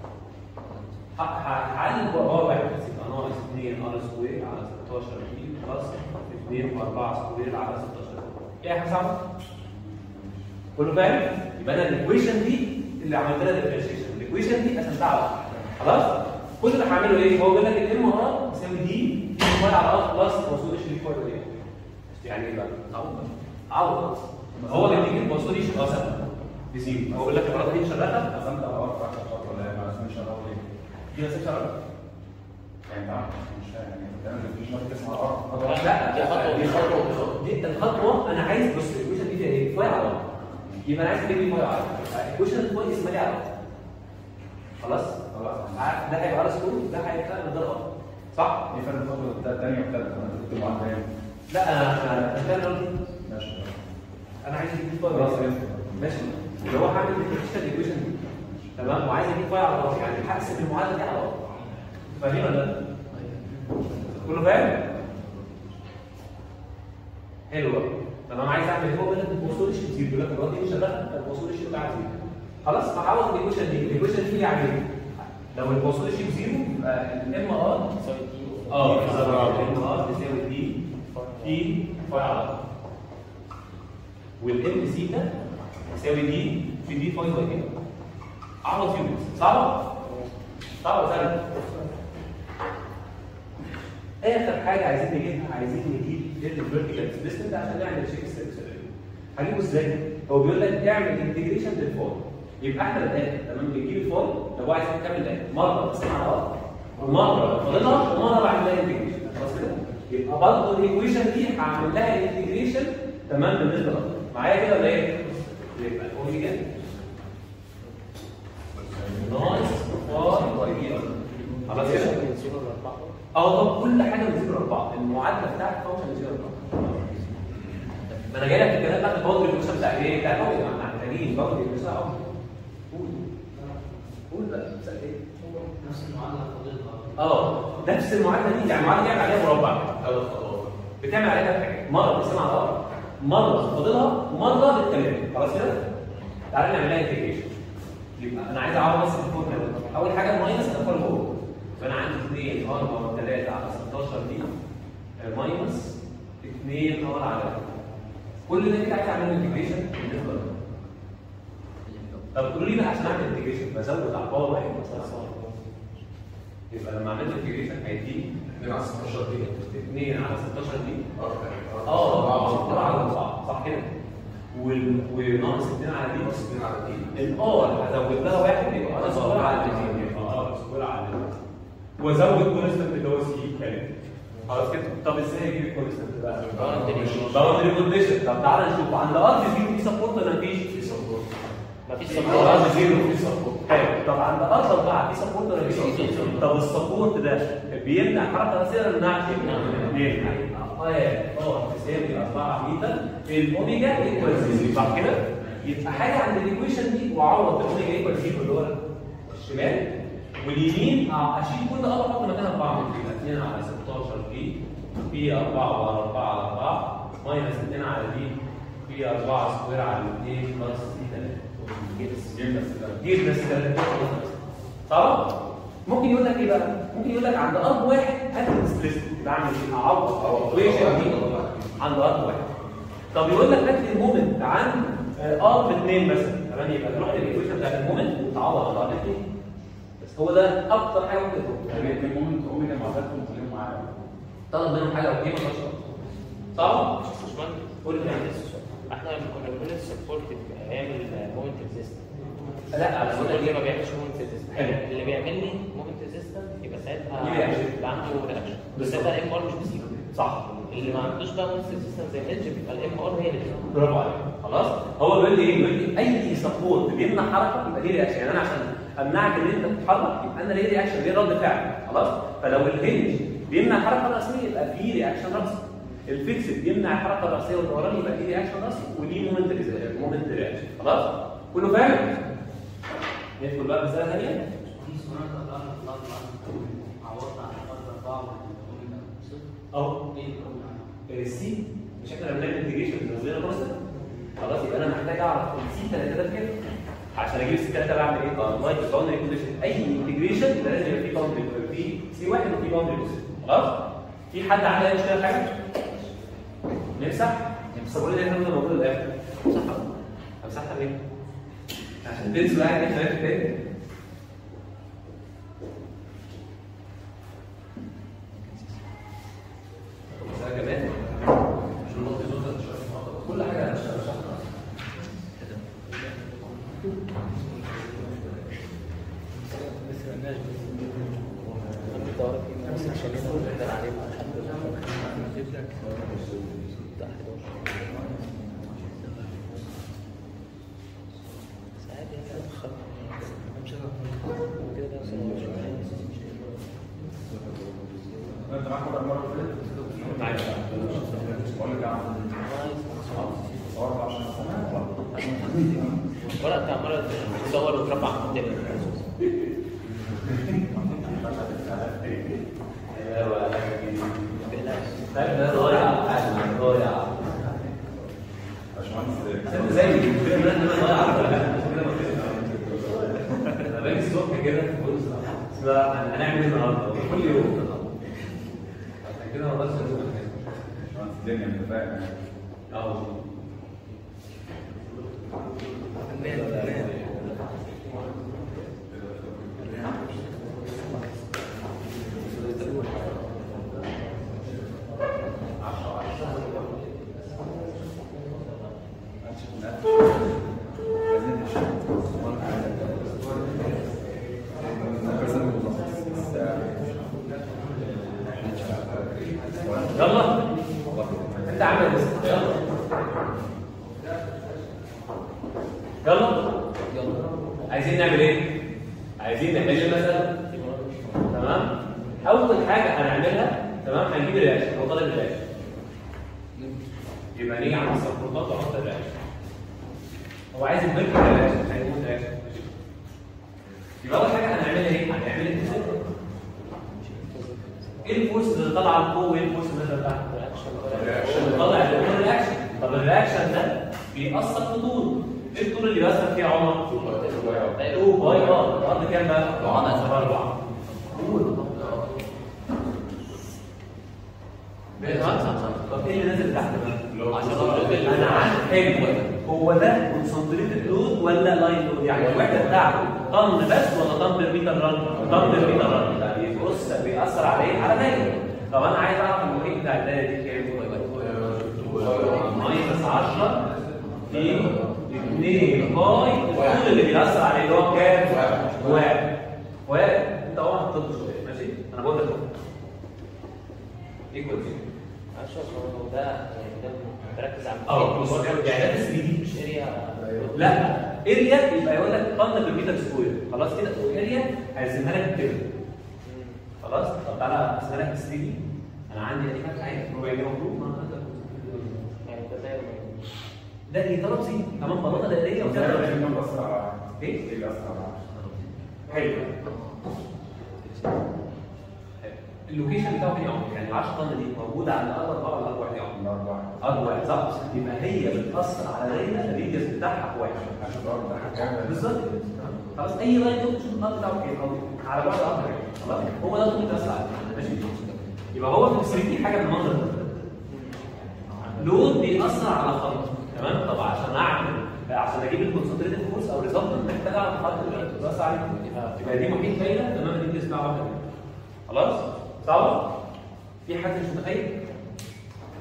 هعلم ار واحد بس يبقى ناقص 2 ار سكوير على 16 دي بلس 2 في 4 سكوير على 16 ايه يا حسام؟ كله فاهم؟ يبقى انا الايكويشن دي اللي عملت لها ديفرنشيشن الايكويشن دي قسمتها على ار خلاص؟ كل اللي هعمله ايه؟ هو بيقول لك الام ار يساوي دي اباي على ار بلس موصول اتش دي فاي ايه؟ يعني ايه بقى؟ عوض عوض هو بيديك البوزيشن اه سهل بزيرو هو بيقول لك المره دي شغاله قسمت على ار في اخر فتره ولا ما قسمتش على ار ليه؟ دي نفس الشغاله يعني تعرف مش فاهم يعني انت بتعمل مفيش نوع تسمع ار لا دي خطوة. دي خطوه دي الخطوه انا عايز بص الايكويشن دي فيها ايه؟ فاي على ار يبقى انا عايز اجيب لي فاي على ار الايكويشن الفاي اسمها لي على ار خلاص؟ خلاص ده هيبقى ار سكول ده هيبقى من ده ار صح؟ ايه فرق الخطوه الثانيه والثالثه انت كنت معاك ايه؟ لا انا انا أنا قلت ماشي انا عايز اجيب فاي خلاص على R. ينفع. ماشي اللي هو هعمل ديفرنشال ايكويشن دي تمام وعايز اجيب فاي على ار يعني هقسم المعادله دي على ار فاهمين ولا لا؟ كله فاهم؟ حلو بقى تمام عايز اعمل هو بيقول لك الوصول الشيء زيرو بيقول لك الوقت دي شغاله الوصول الشيء بتاع زيرو خلاص هعوض الايكويشن دي الايكويشن دي يعني ايه؟ لو الوصول الشيء بزيرو يبقى الام ار اه الام ار تساوي دي في فاي على ار والام سيتا تساوي دي في دي فاي واي كده عوض فيهم صعب؟ صعب ولا سهل؟ اخر حاجه عايزين نجيبها عايزين نجيب الفيرتيكال ديستنس عشان نعمل شيك ستيبس هجيبه ازاي؟ هو بيقول لك اعمل انتجريشن للفاي يبقى احنا الان تمام بنجيب الفاي لو هو عايز نكمل الان مره بس على بعض ومره فاضلها ومره بعمل لها انتجريشن خلاص كده؟ يبقى برضه الايكويشن دي هعمل لها انتجريشن تمام بالنسبه لها معايا كده ولا ايه؟ يبقى الاوميجا ناقص فاي واي ار خلاص كده؟ اه طب كل حاجه من زيرو لاربعه المعادله بتاعت فانكشن من زيرو لاربعه ما انا جاي لك في الكلام بتاعت الباوندري كونسيبت بتاع ايه؟ بتاع الاوميجا ما احنا محتاجين باوندري كونسيبت قول قول بقى بتسال ايه؟ نفس المعادلة فاضلها اه نفس المعادله دي يعني المعادله دي عليها مربع ثلاث خطوات بتعمل عليها ثلاث حاجات مره بتسمع على بعض مره فاضلها ومره للكلام خلاص كده؟ تعالى نعمل لها انتجريشن يبقى انا عايز اعرف بس الفورمولا دي. اول حاجه الماينس ادخل جوه فانا عندي 2 ار باور 3 على 16 دي آه، ماينس 2 ار على كل ده كده عايز اعمل انتجريشن بالنسبه له طب قولوا لي بقى عشان اعمل انتجريشن بزود على الباور واحد ولا بزود على الباور؟ يبقى لما عملت انتجريشن هيديني 2 على 16 دي 2 على 16 دي ار اه 4 على 4 صح كده وال- وناقص 2 على دي 2 على دي الار هزود لها واحد يبقى ار سكوير على الاثنين يبقى ار سكوير على الاثنين وازود كونستنت اللي هو سي كام خلاص كده طب ازاي اجيب الكونستنت بقى؟ باوندري كونديشن طب تعالى نشوف عند ار زيرو في سبورت ولا مفيش؟ في سبورت مفيش عند ار زيرو في سبورت حلو طب عند ار 4 في سبورت ولا مفيش؟ طب السبورت ده بيمنع حركه راسيه ولا ما يمنعش؟ بيمنع اه اه تساوي 4 متر الاوميجا ايكوال زيرو صح كده؟ يبقى حاجه عند الايكويشن دي واعوض الاوميجا ايكوال زيرو اللي هو الشمال واليمين آه، اشيل كل ار احط مكانها 4 متر يبقى 2 على 16 دي في 4 على 4 على 4 ماينس 2 على دي في 4 سكوير على 2 بلس دي 3 جيب بس ده صح؟ ممكن يقول لك ايه بقى؟ ممكن يقول لك عند ارض واحد هات الديسبيسمنت بعمل ايه؟ اعوض او ايكويشن دي عند ارض واحد طب يقول لك هات لي المومنت عند ارض اثنين مثلا تمام يبقى تروح للايكويشن بتاعت المومنت وتعوض عند ارض اثنين بس هو ده اكتر حاجه ممكن تقول يعني المومنت اوميجا مع ذات ومخليهم معايا طلب منهم حاجه اوكي ما تقدرش صح؟ باشمهندس قول لي احنا لما كنا بنقول السبورت هيعمل مومنت ريزيست لا انا بقول لك اللي ما ايه بيعملش مومنت ريزيستنس حلو. اللي بيعمل لي مومنت ريزيستنس يبقى ساعتها ليه رياكشن؟ يبقى عنده رياكشن بس بالظبط. ساعتها الام ار مش بيسيبه صح اللي ما عندوش بقى مومنت ريزيستنس زي الهيدج بيبقى الام ار هي اللي بتسيبه. برافو عليك خلاص هو بيقول لي ايه بيقول لي اي سبورت بيمنع حركه يبقى ليه رياكشن يعني انا عشان امنعك ان انت تتحرك يبقى انا ليه رياكشن ليه رد فعل خلاص فلو الهنج بيمنع الحركه الراسيه يبقى في رياكشن راسي الفيكسد بيمنع الحركه الراسيه والدوران يبقى ليه رياكشن راسي وليه مومنت مومنت رياكشن خلاص كله فاهم ندخل بقى مساله ثانيه في سؤال طلعنا في بعض عوضنا عن فرق أربعة وقلنا صفر اهو إيه اللي قلنا السي مش احنا لما بنعمل انتجريشن بنزلها كونستنت خلاص يبقى انا محتاج اعرف السي 3 ده بكام عشان اجيب السي 3 بعمل ايه؟ باوندري باوندري كونديشن اي انتجريشن يبقى لازم يبقى فيه باوندري يبقى فيه سي واحد وفيه باوندري كونديشن خلاص؟ في حد عنده اي مشكله في حاجه؟ نمسح؟ بس بقول لي احنا موجود الاخر امسحها امسحها ليه؟ عشان تنسوا يعني ايه شايف تاني مسألة كمان عشان نقطة زوجة كل حاجة أنا شرحتها عندي الدورة في نفس الشالين اللي بنقدر عليه لحد بتاع 11 ساعات يعني اتأخر مش كده ده انت معاك ورقه المره اللي فاتت معاك بقول لك يا عم صور 10 سنه الورق بتاع مرة بتصور وترفع قدامي ده ضايع ضايع باشمهندس انت زي كده ما انا ضايع انا باجي الصبح كده بقول اسمع هنعمل ايه النهارده كل يوم عشان كده ما اقدرش اقول باشمهندس الدنيا انت فاهم اه يلا انت عامل ايه يلا يلا يلا عايزين نعمل ايه عايزين نحل مثلا تمام اول حاجه هنعملها تمام هنجيب الرياكشن هو طالب الرياكشن يبقى نيجي عند السبورتات ونحط الرياكشن هو عايز البنك الرياكشن هيقول الرياكشن يبقى اول حاجه هنعملها ايه هنعمل اتزان ايه الفورس اللي طالعه لفوق وايه الفورس اللي نازله تحت اللي طالع اللي هو الرياكشن طب الرياكشن ده بيأثر في طول ايه الطول اللي بيأثر فيه يا عمر؟ 2 باي ار الارض كام بقى؟ 4 طب ايه اللي نازل تحت بقى؟ انا عارف حلو هو ده كونسنتريتد لود ولا لاين لود يعني الوحده بتاعته طن بس ولا طن بير متر رن؟ طن بير متر رن يعني بص بيأثر على ايه؟ على دايره طب انا عايز اعرف المحيط بتاع الدايره دي كام؟ ماينس 10 في 2 باي الطول اللي بيأثر عليه اللي هو كام؟ واحد واحد انت اهو هتطب شويه ماشي؟ انا بقول لك ايكوال معلش هو ده يعني ده بركز على اه بص يعني ده 3 دي مش اريا لا اريا يبقى يقول لك طن بالمتر سكوير خلاص كده اريا هيرسمها لك كده خلاص طب تعالى ارسمها لك 3 دي انا عندي ادي فتحه اهي ربع جنيه مفروض ما أقدر. يعني ده زي ده اللي ضرب سي كمان بلاطه دائريه وكده ايه حلو اللوكيشن بتاعه فين يا عمر؟ يعني ال 10 طن دي موجوده على الارض ولا على الارض واحد يا عمر؟ ارض واحد صح يبقى هي بتاثر على دايره الريديوس بتاعها واحد بالظبط خلاص اي لاين تاخد تشوف الخط بتاعه فين او على بعد الارض خلاص هو ده اللي بيتاثر عليه ماشي يبقى هو في 3 دي حاجه بالمنظر ده لود بيأثر على خط تمام طب عشان اعمل عشان اجيب الكونسنتريتد فورس او ريزلت محتاج اعرف الخط اللي بيتأثر عليه يبقى دي محيط دايره تمام دي بتسمع واحده كده. خلاص صعبه في حد مش متخيل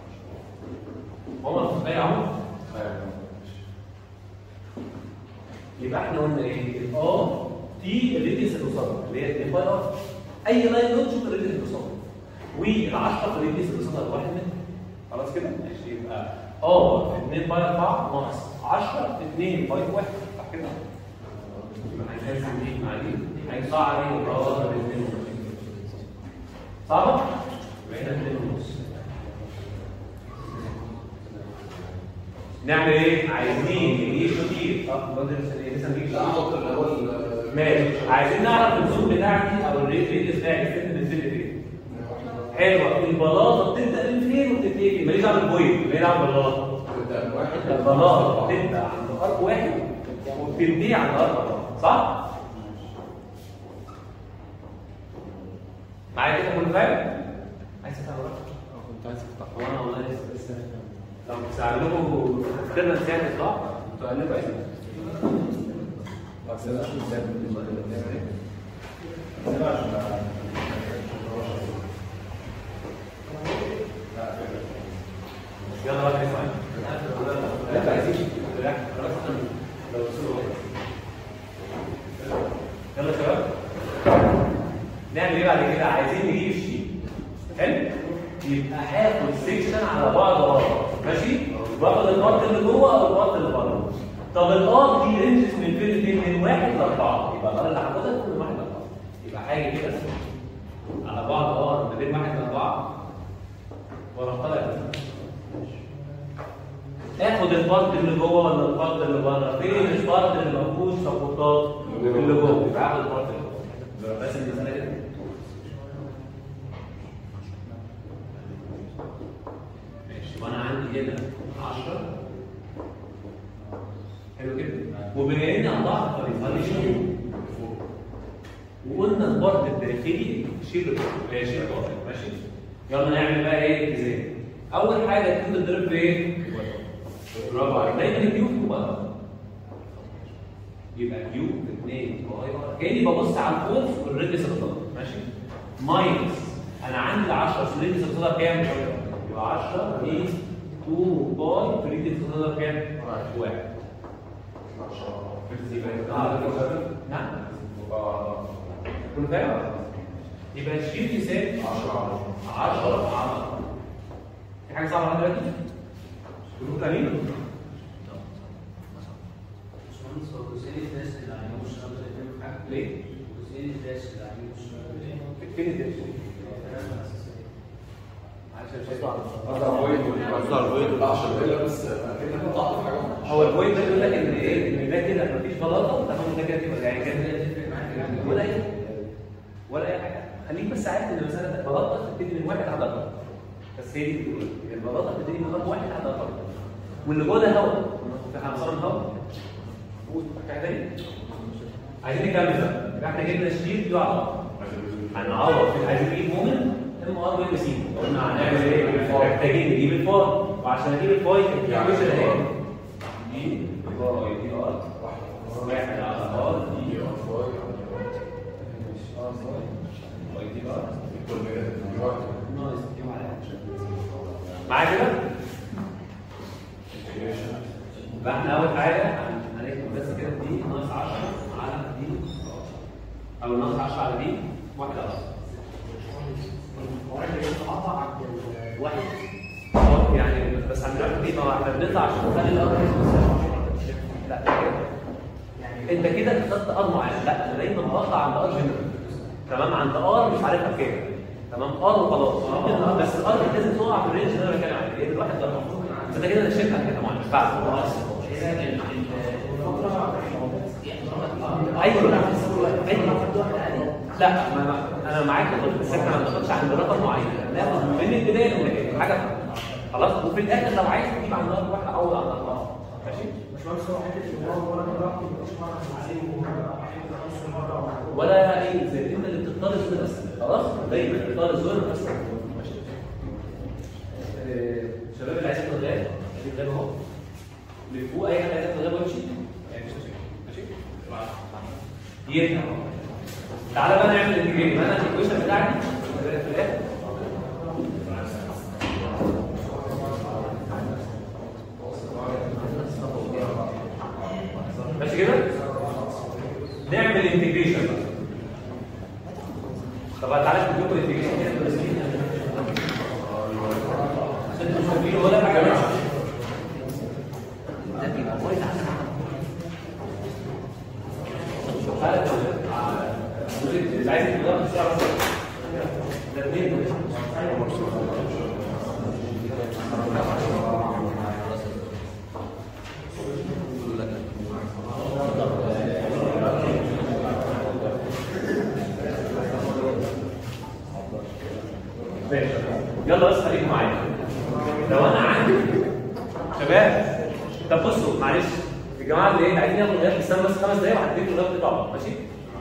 عمر متخيل يا عمر يبقى احنا قلنا ايه؟ الار تي الريديوس اللي قصادها اللي هي 2 باي ار اي لاين نوت شوف الريديوس اللي قصادها وال10 في الريديوس اللي قصادها الواحد منهم خلاص كده؟ ماشي يبقى ار في 2 باي 4 ناقص 10 في 2 باي 1 صح كده؟ يبقى هنقسم دي مع دي هيطلع عليه ار 2 ونص صعبة؟ يبقى هنا 2 ونص نعمل ايه؟ عايزين نجيب كتير اه الراجل لسه نجيب لا احط اللي هو ال- ماشي عايزين نعرف الزوم بتاعتي او الريت ريت بتاعي السن بتنزل فين حلوه البلاطه بتبدا من فين وبتنتهي فين ماليش دعوه بالبوينت ماليش دعوه بالبلاطه تبدا من واحد البلاطه بتبدا عند ارض واحد وبتنتهي عند ارض أربعة. صح؟ معايا كده كله فاهم؟ عايز تفهم كنت عايز افتح وانا والله لسه لسه لو مش هعملكم اكسبيرمنت يعني صح؟ انتوا قال لكم عايزين بس ده عشان ازاي بنعمل ايه؟ بس ده عشان يلا بقى نسمع لا عايزين لا لو وصلوا يلا يا شباب نعمل ايه بعد كده عايزين نجيب الشيء حلو يبقى هاخد سيكشن على بعض ورا ماشي باخد البارت اللي جوه او البارت اللي بره طب الار دي رينجز من فين لفين من واحد لاربعه يبقى الار اللي هاخدها تكون من واحد لاربعه يبقى حاجه كده على بعض ار ما بين واحد لاربعه واروح طالع كده. اخد البارت اللي جوه ولا البارت اللي بره فين البارت اللي ما فيهوش سبورتات اللي جوه يبقى اخد البارت اللي جوه بس المساله كده ماشي وانا عندي هنا 10 حلو كده وبما اني قطعت طريقه شيل وقلنا البارت الداخلي شيل البارت شيل البارت ماشي يلا نعمل بقى ايه اتزان اول حاجه تكون تضرب في ايه؟ برافو عليك دايما كيو في بره يبقى كيو في 2 باي ار كاني ببص على الفورس والريديوس اللي طالع ماشي ماينس انا عندي 10 في الريديوس اللي طالع كام؟ يبقى 10 في 2 باي في الريديوس اللي طالع كام؟ 1 نعم كله فاهم؟ يبقى الشيت يساوي 10 10 على في حاجه صعبه لحد دلوقتي؟ كلكم فاهمين؟ باشمهندس هو جزئين الدرس اللي عليه مش قادر يتم حاجه ليه؟ جزئين الدرس اللي عليه مش قادر فين الدرس؟ الثلاثه الاساسيه عشان مش هيطلع قصدها فويد قصدها فويد عشان كده بس اكنك قطعت في حاجه هو البوينت ده بيقول لك ان ايه ان ده كده مفيش بلاطه تمام ده كده تبقى يعني كده ولا اي ولا اي حاجه خليك بس عارف ان مساله البلاطه بتبتدي من واحد على اربعه بس هي دي بتقول البلاطه بتبتدي من رقم واحد على اربعه واللي جوه ده هواء في حمصان هواء قول حاجه تاني عايزين نكمل بقى يبقى احنا جبنا الشيت دي على بعض هنعوض في عايزين نجيب مومنت ام ار وام سي قلنا هنعمل ايه؟ محتاجين نجيب الفار وعشان اجيب الفاي كان في كويشن اهي دي فاي دي ار واحد على ار دي ار فاي دي ار ناقص كام عليها معايا كده؟ يبقى احنا اول حاجه هن- هنكتب بس كده دي ناقص 10 على دي او ناقص 10 على دي واحد على 10 واحد اه يعني بس هنروح دي ما احنا بنطلع عشان نخلي الارض لا يعني انت كده خدت ار معين لا انا دايما بقطع عند ار جنرال تمام عند ار مش عارفها بكام تمام ار وخلاص ممكن بس الار لازم تقع في الرينج اللي انا بتكلم عليه هي الواحد ده بس انت كده نشيتها كده معين مش بعد ايوه ايوه لا ما ما انا معاك يا دكتور، بس احنا ما بناخدش عند رقم معين ناخد من البدايه للنهايه حاجه خلاص وفي الاخر لو عايز تجيب عند رقم واحد عوض عند رقم ماشي ولا اي زي انت اللي بتختار الزون بس خلاص دايما بتختار الزون بس ماشي آه، شباب اللي عايز ياخد غاب ادي غاب اهو اللي فوق اي حد عايز ياخد غاب ويمشي يعني مش ماشي ماشي يرجع تعالى بقى نعمل الانتجريت انا الايكويشن بتاعتي في الاخر ماشي كده؟ الانتجريشن بقى طب تعالى اشوف لكم الانتجريشن كده بس انتوا مش فاهمين ولا حاجه بس ده بيبقى بايظ على تعالى اللي عايز يتغير بسرعه بس ده اتنين دول. ماشي. يلا بس خليكم معايا لو انا عندي شباب طب بصوا معلش الجماعه اللي ايه عايزين ياخدوا غياب استنى بس خمس دقايق وهديكم الغياب بتاع بعض ماشي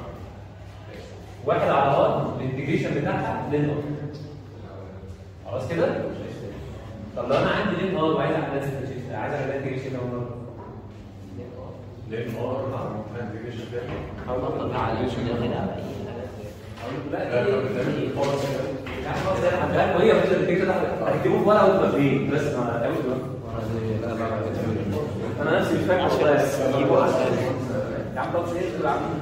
واحد على ار الانتجريشن بتاعها لين ار خلاص كده طب لو انا عندي لين ار وعايز اعمل differentiation، عايز اعمل انتجريشن كمان مره ليه ار مع انتجريشن تاني بطل عليه عشان ياخد على لا دي يعني خلاص ده هتلاقوا هي مش الفكره ده هتكتبوه في ورقه وتبقى بس ما تعملوش دماغ. انا نفسي مش فاكر والله بس اجيبه على يا عم طب ايه اللي عامل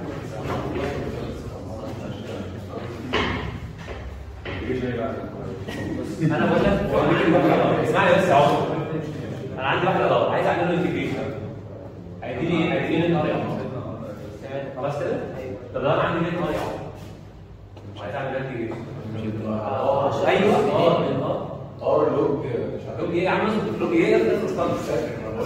انا بقول لك اسمعني بس يا عمر انا عندي واحد اداره عايز اعمل له انتجريشن هيديني هيديني لين ار يا عمر خلاص كده طب لو انا عندي لين ار يا عمر عايز اعمل انتجريشن ايوه اه لين ار ار لوج مش عارف لوج ايه يا عم اسمه لوج ايه يا ابني استنى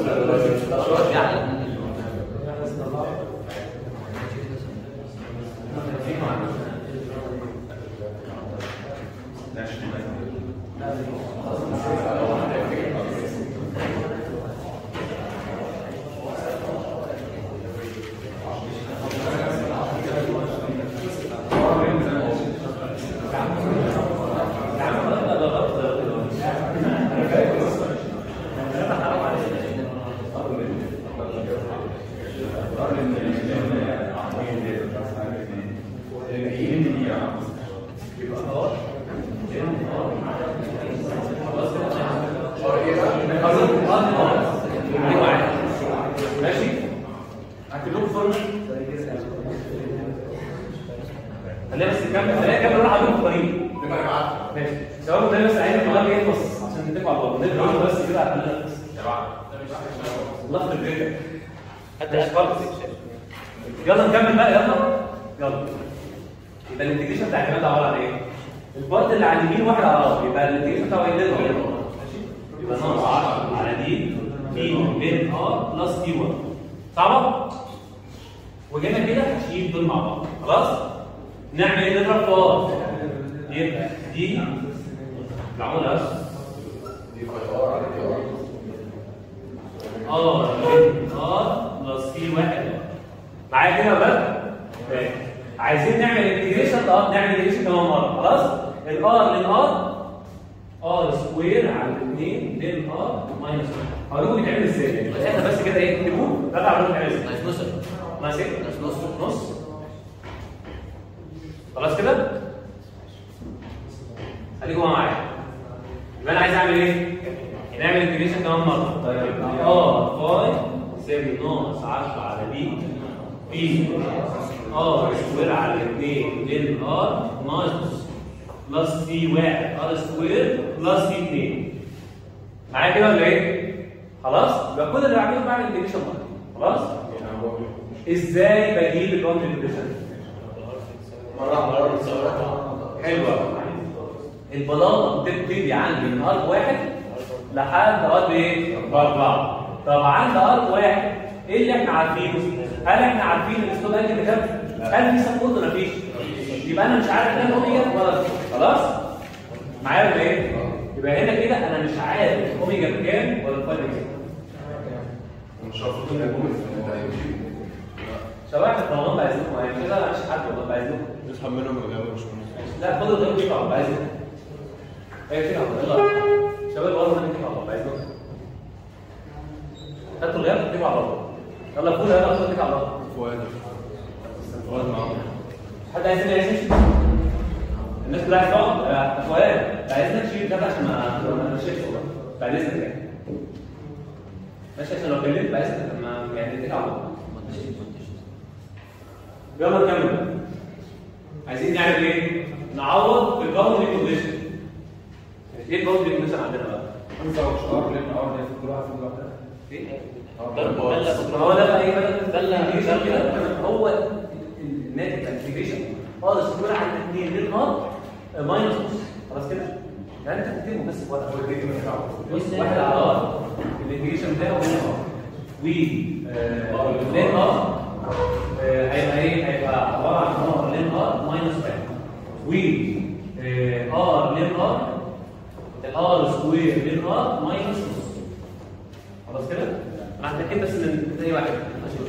يا عم ده ده غلط انا فاكر انا حرام عليك ماشي هكتب فورمه خلينا بس نكمل خلينا نكمل نروح على الطريق نبقى معاك ماشي شباب ده بس عايزين نغير ايه بص عشان نتفق على بعض نبدا بس كده على الله يخرب بيتك حتى اشكال يلا نكمل بقى يلا يلا يبقى الانتجريشن بتاع الكلام ده عباره عن ايه؟ البارت اللي على اليمين واحد على الارض يبقى الانتجريشن بتاعه ايه؟ ماشي يبقى ناقص 10 على دي في بين ار بلس تي 1 صعبه؟ وجينا كده هشيل دول مع بعض خلاص؟ نعمل ايه نضرب في ار يبقى دي معموله بس دي فاي ار على دي ار ار من ار بلس في واحد معايا كده بقى؟ ماشي. عايزين نعمل انتجريشن اه نعمل انتجريشن كمان مره خلاص؟ الار من ار ار سكوير على 2 من ار ماينس 1 هقول لكم بيتعمل ازاي يعني احنا بس كده ايه اكتبوه ده تعرفوا بيتعمل ازاي ناقص نص ماشي ناقص نص نص خلاص كده خليكم معايا يبقى انا عايز اعمل ايه نعمل انتجريشن كمان مره طيب اه فاي يساوي ناقص 10 على بي في ار سكوير على 2 من ار ناقص بلس في 1 ار سكوير بلس في 2 معايا كده ولا ايه خلاص يبقى كل اللي بعمله بعمل انتجريشن مره خلاص ازاي بجيب الباوند انتجريشن مره على ار بتساوي حلوه البلاطه بتبتدي عندي من ارض واحد لحد ارض ايه؟ اربعه طب عند ارض واحد ايه اللي احنا عارفينه؟ هل احنا عارفين الاسلوب ده اللي كام؟ هل في سبورت ولا مفيش؟ يبقى انا مش عارف ده الاوميجا ولا خلاص؟ معايا ولا ايه؟ يبقى هنا كده انا مش عارف الاوميجا بكام ولا الفايده بكام مش المفروض ان الجمل في هيمشي شباب احنا طبعا بعزكم يعني كده مش حد والله بعزكم نسحب منهم الاجابه مش مهم لا خدوا ده كده على بعزكم ايه كده يلا شباب والله انا كده على بعزكم هاتوا الغياب اتفقوا على بعض يلا فول يلا خدوا على بعض فؤاد فؤاد معاهم حد عايزني عايز يمشي الناس كلها عايزه تقعد آه، فؤاد عايزنك تشيل كده عشان ما ما نشيلش والله بعد اذنك يعني ماشي عشان لو كلمت بعد اذنك ما يعني تتكل على بعض يلا نكمل عايزين نعمل ايه؟ نعوض في الباوندري كونديشن ايه الباوندري كونديشن عندنا بقى؟ انت مش ار لان ار ده في كل واحد في كل واحده ايه؟ دل هو ده بقى ايه بقى؟ ده اللي- الانتجريشن كده هو الناتج الانتجريشن اه سكوير على 2 لين ار ماينس نص خلاص كده؟ يعني انت بتكتبه بس في ورقه بص واحد على ار الانتجريشن بتاعه لين ار و آه، لين ار آه، هيبقى ايه؟ هيبقى عباره عن ار لين ار ماينس 1 و آه، ار لين ار الار سكوير لين ار ماينس نص خلاص كده؟ انا هتاكد بس ان زي واحد ماشي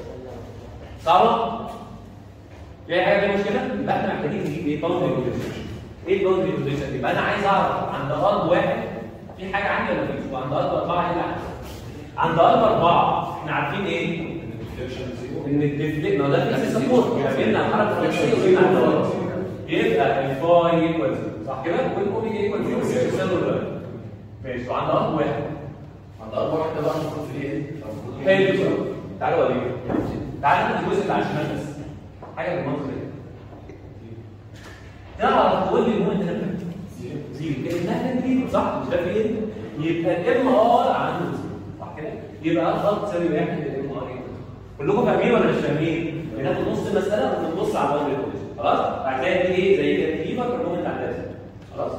صعبه؟ في اي حاجه فيها مشكله؟ يبقى احنا محتاجين نجيب ايه؟ باوندري كونديشن ايه الباوندري كونديشن؟ يبقى انا عايز اعرف عند ارض واحد في حاجه عندي ولا مفيش؟ وعند ارض اربعه ايه اللي عندي؟ عند ارض اربعه احنا عارفين ايه؟ ان الديفليكت ما ده في سبورت يبقى بيمنع الحركه الفلكسيه وبيمنع الدورة. يبقى الفاي ايكوال صح كده؟ والاوميجا ايكوال زيرو بيساوي الرايت ماشي وعند ارض واحد عند اربع واحده بقى المفروض في ايه؟ حلو تعالوا اوريك تعالوا ناخد الجزء اللي على الشمال بس حاجه بالمنظر ده تعرف تقول لي المهم ده زيرو كانها كانت زيرو صح مش ده في ايه يبقى الام ار عنده زيرو صح كده يبقى الخط تساوي واحد الام ار كلكم فاهمين ولا مش فاهمين بناخد نص المساله ونبص على الوضع الكويس خلاص بعد كده دي ايه زي كده تجيبك الروم بتاع اللازم خلاص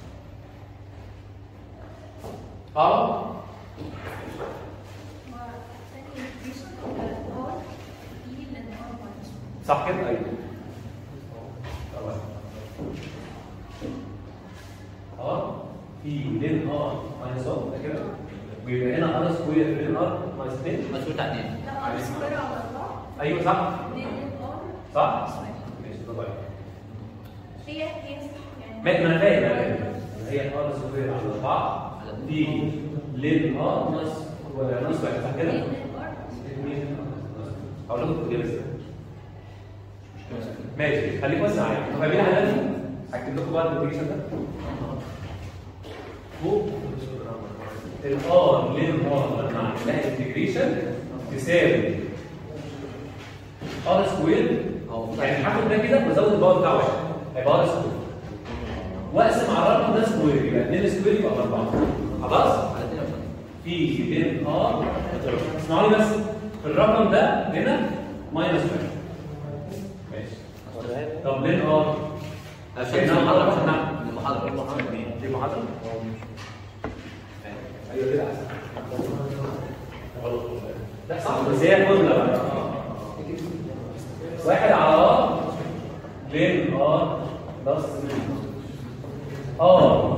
اه صح كده ايوه اه في لين ار ماينس 1 ده كده ويبقى هنا ار سكوير لين ار ماينس 2 مسؤول بتاع اتنين ايوه صح صح ماشي برافو عليك. هي هي صح يعني ما ما انا فاهم أنا فاهم. هي ار سكوير على 4 في لين ار ناقص ناقص 1 صح كده؟ هقول لكم الإجابة ازاي ماشي خليك بس معايا انتوا فاهمين على دي؟ هكتب لكم بقى الانتجريشن ده فوق الار لين ار لما اعمل لها انتجريشن تساوي ار سكوير يعني هاخد ده كده وازود الباور بتاع واحد هيبقى ار سكوير واقسم على الرقم ده سكوير يبقى 2 سكوير يبقى 4 خلاص؟ في لين ار اسمعوني بس في الرقم ده هنا ماينس 1 ماشي طب لين ار عشان المحاضرة عشان نعمل المحاضرة دي محاضرة؟ ايوه كده احسن لا صح بس هي فورمولا بقى واحد على ار لين ار بلس ار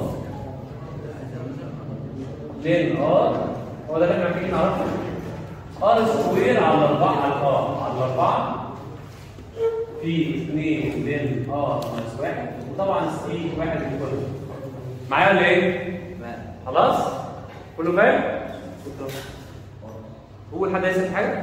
لين ار هو ده اللي احنا محتاجين نعرفه ار سكوير على 4 على ار على 4 في 2 لين ار ناقص 1 وطبعا سي 1 ايكوال معايا ولا ايه؟ خلاص؟ كله فاهم؟ هو حد يسأل حاجة؟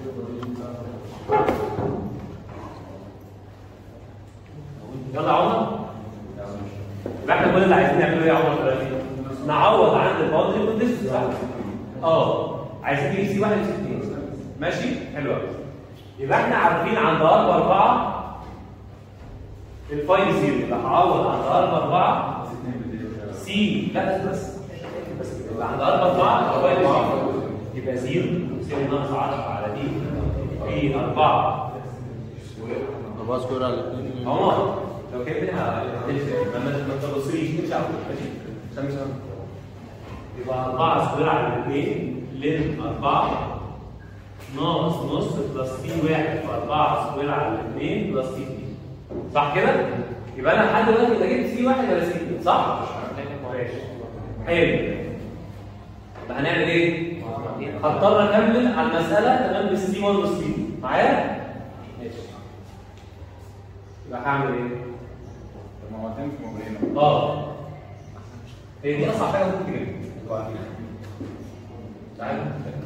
يلا يا عمر يبقى احنا كل اللي عايزين نعمله ايه يا عمر دلوقتي؟ نعوض عند الباوندري كونديشن صح؟ اه عايزين نجيب سي 1 وسي 2 ماشي؟ حلو قوي يبقى احنا عارفين عند ارض 4 الفاي زيرو يبقى هعوض عند ارض 4 سي لا بس بس بس يبقى عند ارض 4 الفاي زيرو يبقى زيرو يساوي ناقص 10 على دي في 4 أربعة سكوير على اتنين عمر لو كان منها ما ما ما تبصليش مش عارف ماشي عشان مش عارف يبقى 4 سكوير على 2 لين 4 ناقص نص بلس سي 1 في 4 سكوير على 2 بلس سي 2 صح كده؟ يبقى انا لحد دلوقتي لا جبت سي 1 ولا سي 2 صح؟ ماشي حلو يبقى هنعمل ايه؟ هضطر اكمل على المساله تمام بالسي 1 والسي 2 معايا؟ ماشي يبقى هعمل ايه؟ طب ما هو هتنفع مبرهنة اه هي دي اصعب حاجه ممكن تجيبها تعالى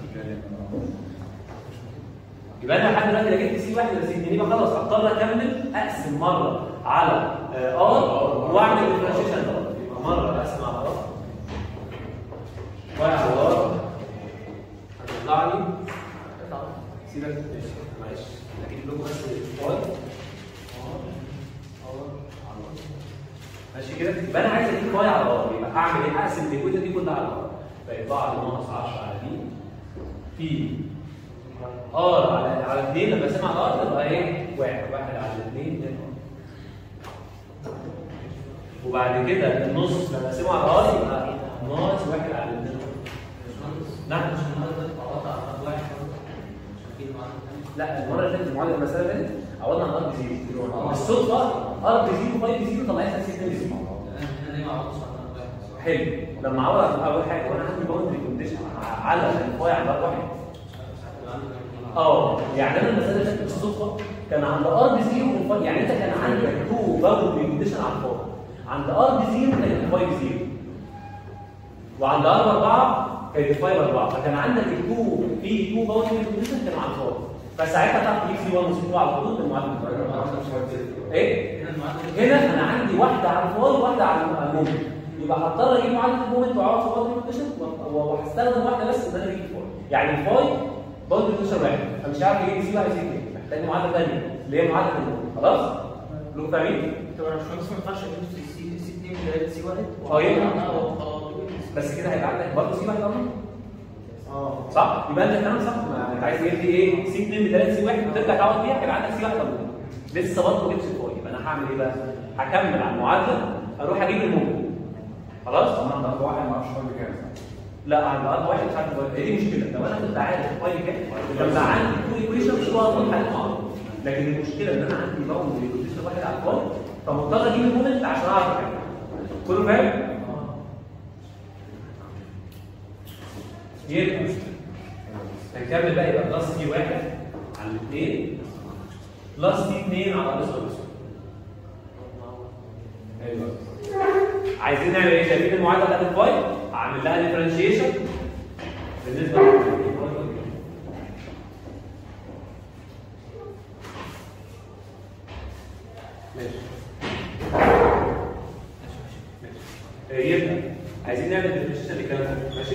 يبقى انا لحد دلوقتي لا جبت سي واحد ولا سي اثنين يبقى خلاص هضطر اكمل اقسم مره على ار واعمل ديفرنشيشن يبقى مره اقسم على ار واحد على ار هتطلع لي سيبك معلش هجيب لكم بس الفاضي كده يبقى انا عايز اجيب فاي على ار يبقى اعمل ايه؟ اقسم الايكويشن دي كلها على ار فيطلع لي ناقص 10 على دي في ار على على 2 لما اقسمها على ار تبقى ايه؟ واحد واحد على 2 وبعد كده النص لما اقسمه على ار يبقى ناقص واحد على 2 نعم مش المعادلة تعوضها على واحد عشان في معادلة تانية. لا المره اللي فاتت المعادله المساله اللي فاتت عوضنا عن ار بزيرو بالصدفه ار بزيرو فاي بزيرو طلعتها 6 بزيرو احنا ليه ما عوضناش على واحد؟ حلو لما عوض عن اول حاجه وانا عندي باوندري كونديشن على الفاي على ار واحد اه يعني انا المساله اللي فاتت بالصدفه كان عند ار بزيرو الفاي يعني انت كان عندك تو باوندري كونديشن على الفاي عند ار بزيرو كان الفاي بزيرو وعند ار 4 كان الفاي 4 فكان عندك التو في تو باوندري كونديشن كانوا على الفاي فساعتها تعرف تجيب سي 1 وسي 2 على الخطوط بالمعادله ايه؟ هنا المعادلة هنا انا عندي واحده على الفاي وواحده على المومنت يبقى هضطر اجيب معادله المومنت واعرف في باوندري كونديشن وهستخدم واحده بس ان انا اجيب الفاي يعني الفاي باوندري كونديشن واحد فمش عارف يجيب سي واحد سي 2 محتاج معادله ثانيه اللي هي معادله المومنت خلاص؟ كلكم فاهمين؟ طب انا مش مهندس ما ينفعش اجيب سي سي 2 بدايه سي 1 اه ينفع بس كده هيبقى عندك برضه سي واحد اصلا اه صح؟ يبقى انت كلام صح ما انت عايز تجيب لي ايه؟ سي 2 ب 3 سي 1 وترجع تعوض فيها هيبقى عندك سي 1 اصلا لسه برضه ما جبتش الفاي يبقى انا هعمل ايه بقى؟ هكمل على المعادله اروح اجيب المومنت خلاص؟ طب انا واحد ما اعرفش فاضي كام لا عند ارض واحد مش عارف الفاي. هي دي مشكله لو انا كنت عارف الفاي كام لما عندي تو ايكويشن مش هو اصلا حل معروف لكن المشكله ان انا عندي باوند ايكويشن واحد على الفاي فمضطر اجيب المومنت عشان اعرف احل كله فاهم؟ يبقى هنكمل بقى يبقى بلس تي واحد على الاثنين بلس تي اثنين على بلس بلس ايوه عايزين نعمل ايه؟ شايفين المعادله بتاعت الفاي؟ هعمل لها ديفرنشيشن بالنسبه ماشي ماشي يبقى عايزين نعمل ديفرنشيشن للكلام ده ماشي؟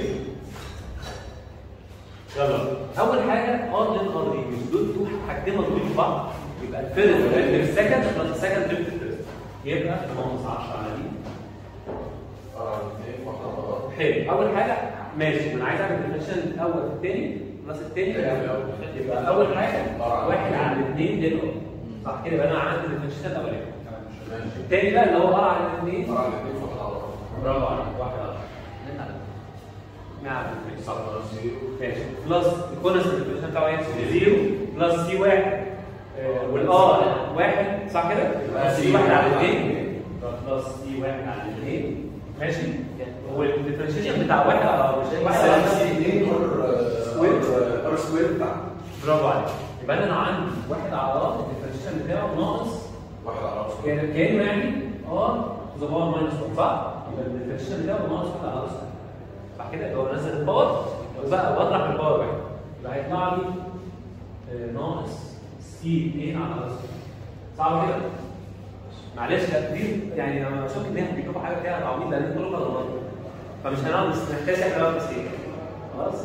يلا اول حاجه ار لين ار دي مش دول تو حاجتين مضروبين في بعض يبقى الفيرست في السكند بلس السكند في الفيرست يبقى ناقص 10 على دي اه اثنين واحده على بعض. حلو اول حاجه ماشي انا عايز اعمل ديفرنشن الاول في الثاني بلس الثاني الأول. يبقى اول حاجه آه. واحد على الاثنين لين ار صح كده يبقى انا عندي الديفرنشن الاولاني ماشي الثاني بقى اللي هو ار على الاثنين اه الاثنين واحده على بعض. برافو عليك واحد على لين على نعم صح زيرو ماشي بلس الكونست الديفرنشن بتاعه ايه؟ زيرو بلس سي واحد آه، والار واحد صح كده؟ يبقى سي واحد على الاثنين بلس سي واحد على الاثنين ماشي؟ هو الديفرنشيشن بتاع واحد على مش واحد على سي اثنين ار سكوير. ار سكوير بتاع برافو عليك يبقى انا عندي واحد على ار الديفرنشيشن بتاعه ناقص واحد على ار سكوير كان- كانه يعني ار ذا باور ماينس 1 صح؟ يبقى الديفرنشيشن بتاعه ناقص واحد على ار صح كده؟ يبقى هو نزل الباور بقى بطرح الباور واحد يبقى هيطلع لي آه، ناقص سي 2 على ار صعب كده؟ معلش لا دي يعني انا شفت ان احنا بيجيبوا حاجه فيها تعويض لان انتوا كلكم غلط فمش هنقعد بس نحتاج احنا بقى بس ايه خلاص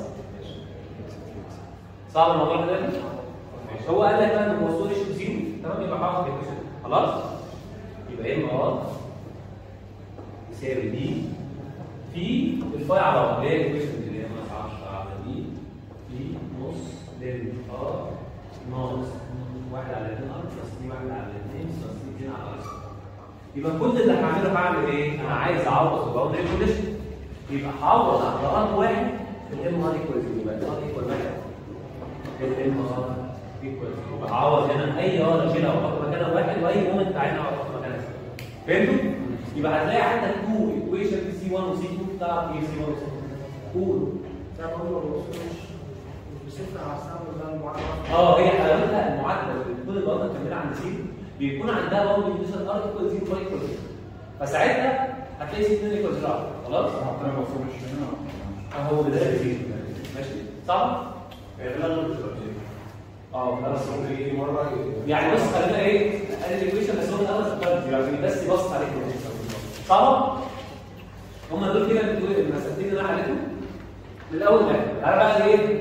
صعب الموضوع ده ماشي هو قال لك بقى ان الموضوع يشوف زيرو تمام يبقى حافظ كده خلاص يبقى ام ار يساوي دي في الفاي على ار اللي هي الايكويشن اللي هي ناقص 10 على دي في نص لل ار ناقص 1 على 2 ار بلس دي 1 على 2 بلس دي 2 على ار يبقى كل اللي هعمله هعمل ايه؟ انا عايز اعوض الباوندري كونديشن يبقى هعوض على ار واحد الام ار ايكوال يبقى الار ايكوال واحد الام ار ايكوال يبقى اعوض هنا اي ار اشيلها واحط مكانها واحد واي مومنت عايزها احط مكانها صفر. فهمتوا؟ يبقى هتلاقي عندك تو ايكويشن في سي 1 وسي 2 تعرف ايه سي 1 وسي 2 قول ده برضه ما بوصلش بصفر على السهم ده المعادله اه هي حلاوتها المعادله اللي بتكون البلاطه مكمله عند زيرو بيكون عندها باوند كونديشن ار ايكوال زيرو واي ايكوال زيرو فساعتها هتلاقي سي 2 ايكوال زيرو خلاص؟ انا ما وصلش هنا اهو بدايه زيرو ماشي صح؟ هي في الاغلب بتبقى زيرو اه خلاص بس ممكن يجي مره يعني بص خلينا ايه ادي الايكويشن بس هو الاول اختار زيرو عشان بس يبص عليك صعبه هم دول كده بتقول المسألتين اللي انا حليتهم من الاول بقى تعالى بقى ايه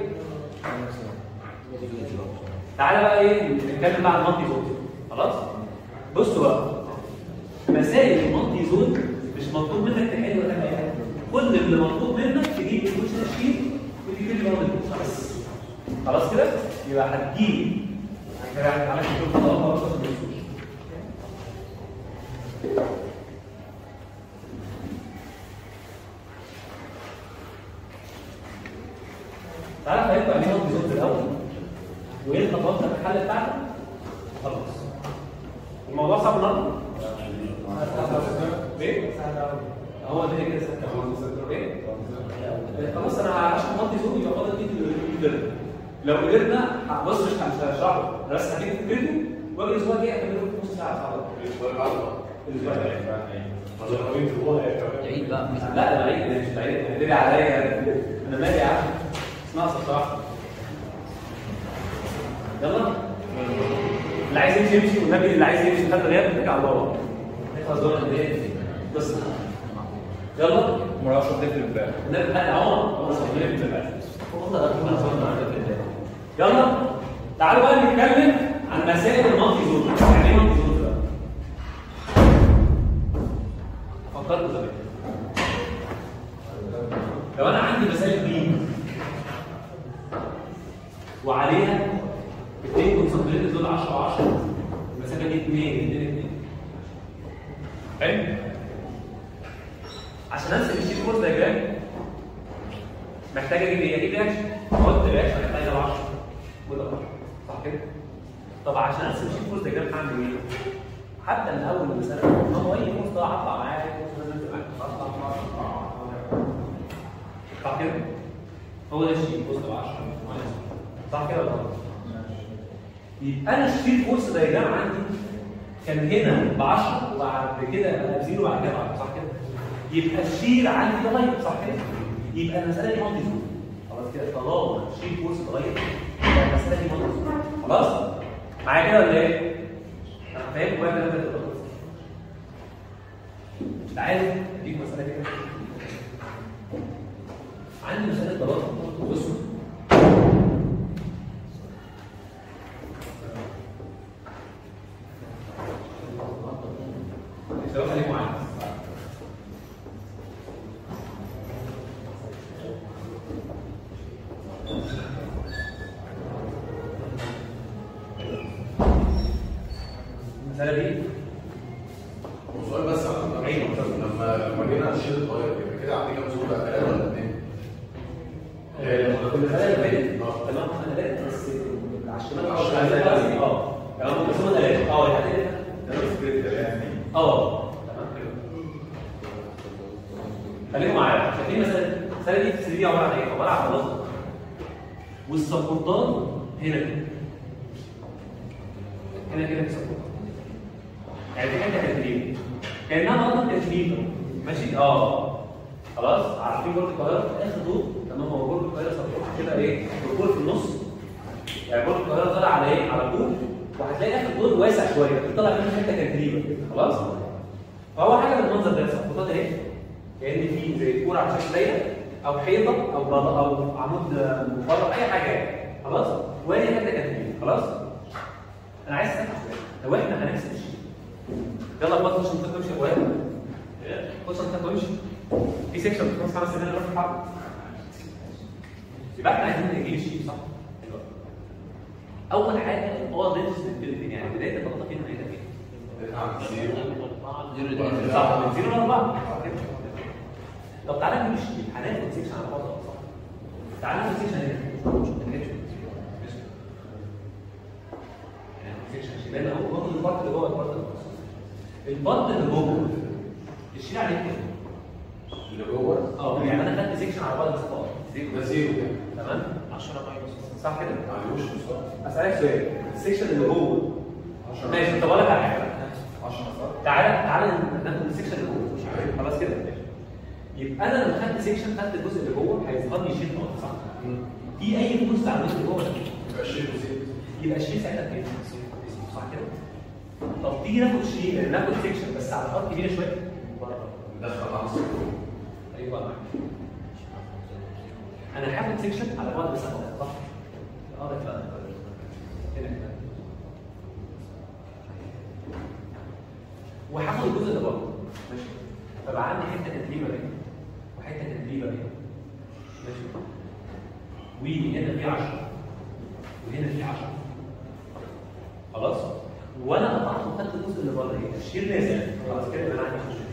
تعالى بقى ايه نتكلم بقى عن المالتي فوت خلاص بصوا بقى مسائل المالتي زون مش مطلوب منك تحل ولا تعمل حاجه كل اللي مطلوب منك تجيب الكويشن شيت وتجيب لي برضه بس خلاص كده يبقى هتجيب هتعمل على كل خطوه خلاص ما تنسوش تعالى افهمكم يعني ايه مالتي زون في الاول وايه الخطوات بتاعت الحل بتاعته خلاص الموضوع صعب النهارده ليه؟ هو ده كده سهل ايه؟ خلاص انا عشان مالتي زون يبقى فاضل دي كده لو قدرنا بص مش مش هشرحه انا بس هجيب فكرته واجي الاسبوع الجاي اكمله في نص ساعه صعبه الاسبوع الجاي عيد بقى لا ده بعيد ده مش بعيد هتدري عليا انا مالي يا عم اسمع بصراحه يلا اللي عايز يمشي يمشي والنبي اللي عايز يمشي خد غياب نرجع على بابا نخلص دور قد ايه بس يلا مناقشه تفرق بقى النبي لا عمر بس خلينا في البلد والله ده كنا صورنا على البلد يلا تعالوا بقى نتكلم عن مسائل المالتي زون يعني ايه مالتي زون بقى فكرت زمان لو انا عندي مسائل بي وعليها اثنين كونسنتريتد دول 10 و10 المسافه دي 2 2 2 حلو عشان ارسم الشيت فورس دايجرام محتاج اجيب ايه؟ اجيب رياكشن احط رياكشن محتاج 10 وده 10 صح كده؟ طب عشان ارسم شيت فورس دايجرام هعمل ايه؟ حتى من اول المساله هو اي فورس ده هطلع معايا أي فورس لازم تبقى معايا. اطلع اطلع اطلع صح كده؟ هو ده الشيت فورس ده 10 صح كده ولا غلط؟ يبقى انا الشيت فورس دايجرام عندي كان هنا ب 10 وبعد كده بقى بزيرو وبعد كده بعد صح كده؟ يبقى الشير عندي اتغير صح كده؟ يبقى المساله دي مالتي زون خلاص كده طالما الشير فورس اتغير يبقى المساله دي مالتي زون خلاص؟ معايا كده ولا ايه؟ انا فاهم بقى كده كده تعالوا اديك مساله كده عندي مساله ضرب بصوا لو خليكم معايا المسألة دي سؤال بس عن أيوة. لما لما جينا الشيل اتغير يبقى كده عندي كام زون بقى ثلاثه ولا اثنين؟ المسألة اللي فاتت تمام أنا لقيت بس على الشمال اه تمام مقسومة ثلاثة اه يعني اه تمام كده خليكم معايا شايفين مثلا المسألة دي في دي عبارة عن ايه؟ عبارة عن بلاطة والسبورتات هنا كده هنا كده في سبورتات يعني دي حته تدريب كانها برضه تدريب ماشي اه خلاص عارفين برج القاهره في اخر دور تمام هو برج القاهره سبورت كده ايه الكور في النص يعني برج القاهره طالع على ايه على كور وهتلاقي اخر دور واسع شويه طالع منه حته تدريبه خلاص فهو حاجه بالمنظر ده سبورتات اهي كان في زي كوره على شكل دايره او حيطه او بلاطه او عمود مفرغ اي حاجه يعني. خلاص وادي حته تدريب خلاص انا عايز اسالك سؤال لو احنا هنحسب الشيء يلا بقى خش انت تمشي يا اخويا خش انت تمشي في سيكشن في نص خمس سنين نروح الحرب يبقى احنا عايزين نجيب الشيء صح اول حاجه هو الرينج للبيلدين يعني بدايه البلاطه فين نهايتها فين صح من زيرو لاربعه طب تعالى نجيب الشيء هناخد سيكشن على بعض صح تعالى ناخد سيكشن هنا سيكشن شمال اهو واخد البارت اللي جوه البارت اللي جوه البارت اللي جوه الشيل عليه كده اللي جوه اه يعني انا خدت سيكشن على بعض المسافات ده زيرو كده تمام 10 بايوس صح كده معلوش بالظبط اسالك سؤال السيكشن اللي جوه 10 ماشي طب اقول لك على حاجه 10 مسار تعالى تعالى ناخد السيكشن اللي جوه خلاص كده يبقى انا لما خدت سيكشن خدت الجزء اللي جوه هيظهر لي شيل نقطه صح في اي جزء على الجزء اللي جوه ده يبقى الشيل زيرو يبقى الشيء ساعتها كده صح كده طب تيجي ناخد شيء ناخد سيكشن بس على خط كبيره شويه بره دخل عنصر ايوه معاك انا هاخد سيكشن على بعد مسافه صح اه ده كده هنا كده وهاخد الجزء اللي بره ماشي فبقى عندي حته تدريبه هنا وحته تدريبه هنا ماشي وهنا في 10 وهنا في 10 خلاص وانا قطعت وخدت الجزء اللي بره هنا الشير نازل خلاص كده يبقى انا عندي خشب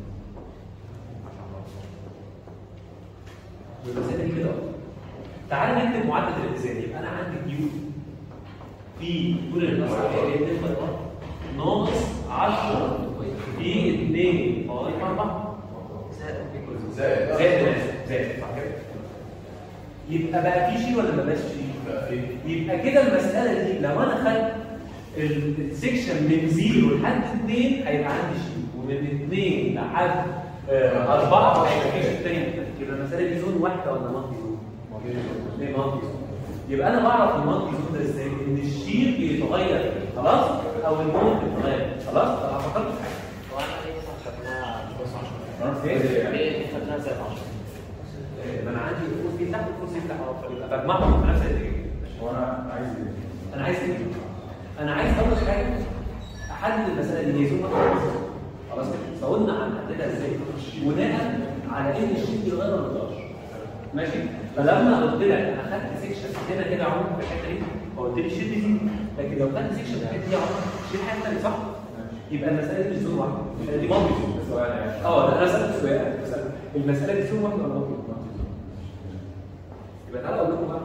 والمسافه دي كده أهو. تعال نكتب معدل الاتزان يبقى انا عندي كيو في طول المسافه اللي هي 2 باي ار ناقص 10 في 2 باي 4 زائد زائد الناس زائد صح كده يبقى بقى في شيء ولا ما بقاش شيء؟ بقى ايه؟ يبقى كده المساله دي لو انا خدت ال- السكشن من زيرو لحد اثنين هيبقى عندي شيء ومن اثنين لحد آه، اربعه هيبقى في شيء تاني يبقى المساله دي زون واحده ولا مالتي زون؟ ليه مالتي زون؟ يبقى انا بعرف المالتي زون ده ازاي؟ ان الشير بيتغير خلاص؟ او المود بيتغير خلاص؟ طب هفكرت في حاجه وانا ليه خدناها بلس 10 ايه؟ ليه خدناها زائد 10 آه، ما انا عندي الكورس بيفتح والكورس يفتح اه فيبقى بجمعهم في نفس الاتجاه هو انا عايز ايه؟ انا عايز ايه؟ انا عايز اول حاجه احدد المساله دي هي زوم واحد خلاص كده فقلنا هنحددها ازاي؟ بناء على ان الشيت يتغير ولا ما يتغيرش ماشي؟ فلما قلت لك انا خدت سيكشن هنا كده عمر في الحته دي فقلت لي الشيت دي لكن لو خدت سيكشن في الحته دي عمر الشيت حاجه ثانيه صح؟ يبقى المساله دي مش زون واحد المساله دي مالتي زون سؤال يعني اه ده انا سالت سؤال بسأل. المساله دي زون واحد ولا مالتي زون؟ يبقى تعالى اقول لكم بقى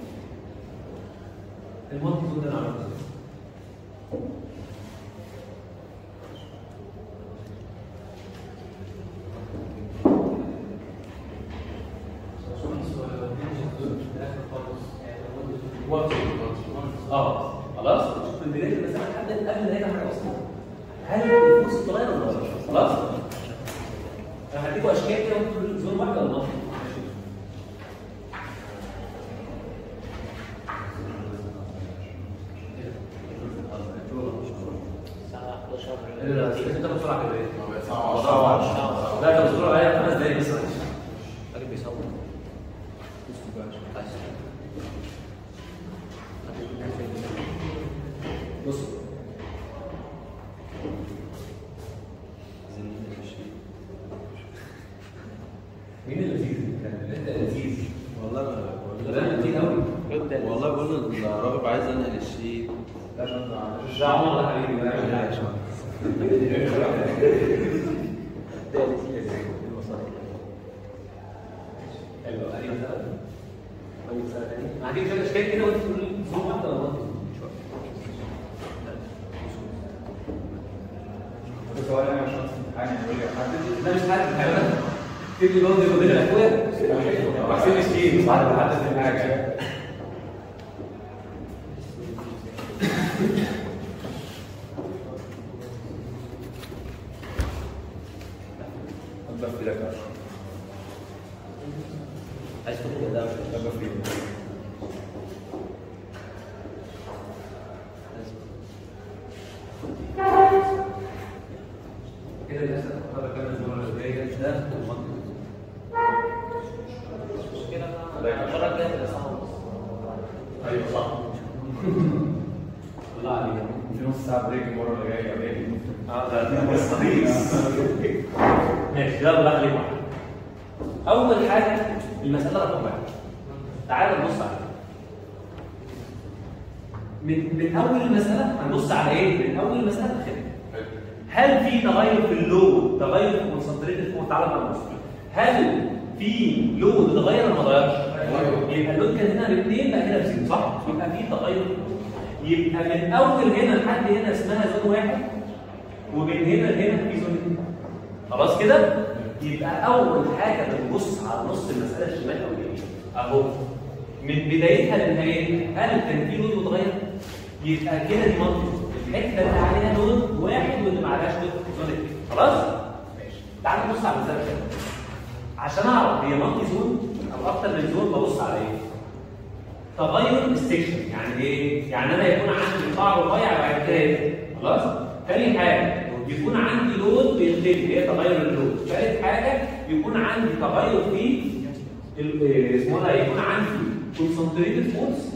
المالتي زون ده انا عملته ازاي؟ اه خلاص شوف من بدايه المساله لحد قبل ما نلاقي حاجه اصلا هل الفلوس اتغير ولا لا؟ خلاص انا هديكوا اشكال كده وانتوا تقولوا زون واحده ولا مالتي الساعه 11 لا لا لا انت بسرعه كده ايه؟ ما بقت ساعة 10 لا انت بسرعه عليا خمس دقايق بس معلش راجل بيصور بص مين اللذيذ؟ انت لذيذ والله ما ده لذيذ قوي والله بقول له الراغب عايز انقل الشيء ده عمر يا حبيبي ده عايش حلو ادي مساله ادي مساله ثانيه ما هجيب شويه اشكال كده وانت تقول لي زوم واحده ولا مالتي سؤال انا مش ناقص امتحان يعني يقول لي حدد لا مش عارف حاجه تدي لون موديل اخويا وحسين الشيء مش عارف احدد حاجه اتبقى في لك عايز تاخد ده اتبقى في كده للاسف هختار اكمل المره اللي جايه ده المنطق كده بقى المره الجايه تبقى ساعه ونص ايوه صح الله عليك في نص ساعه بريك المره اللي جايه بريك اه ده ده مستحيل ماشي يلا بقى خليك معايا اول حاجه المساله رقم واحد تعال نبص عليها من من اول المساله هنبص على ايه؟ من اول المساله لاخرها هل في تغير في اللود تغير في كونسنتريتد فورس تعالى بقى نبص هل في لود اتغير ولا ما اتغيرش؟ يبقى اللود كان هنا باثنين بقى هنا بزيرو صح؟ يبقى في تغير يبقى من اول هنا لحد هنا اسمها زون واحد ومن هنا لهنا في زون اثنين خلاص كده؟ يبقى اول حاجه بنبص على نص المساله الشمال او اليمين اهو من بدايتها لنهايتها هل كان في لود متغير؟ يبقى كده دي منطقه الحته اللي عليها لود واحد واللي ما عليهاش لود زون اثنين خلاص؟ ماشي تعال نبص على المساله كده عشان اعرف هي مالتي زون او اكتر من زون ببص على ايه؟ تغير السكشن يعني ايه؟ يعني انا يكون عندي قطاع رفيع بعد كده خلاص؟ تاني حاجه يكون عندي لود بيختلف هي تغير اللود، ثالث حاجه يكون عندي تغير في ال- إيه اسمه ده يكون عندي كونسنتريتد فورس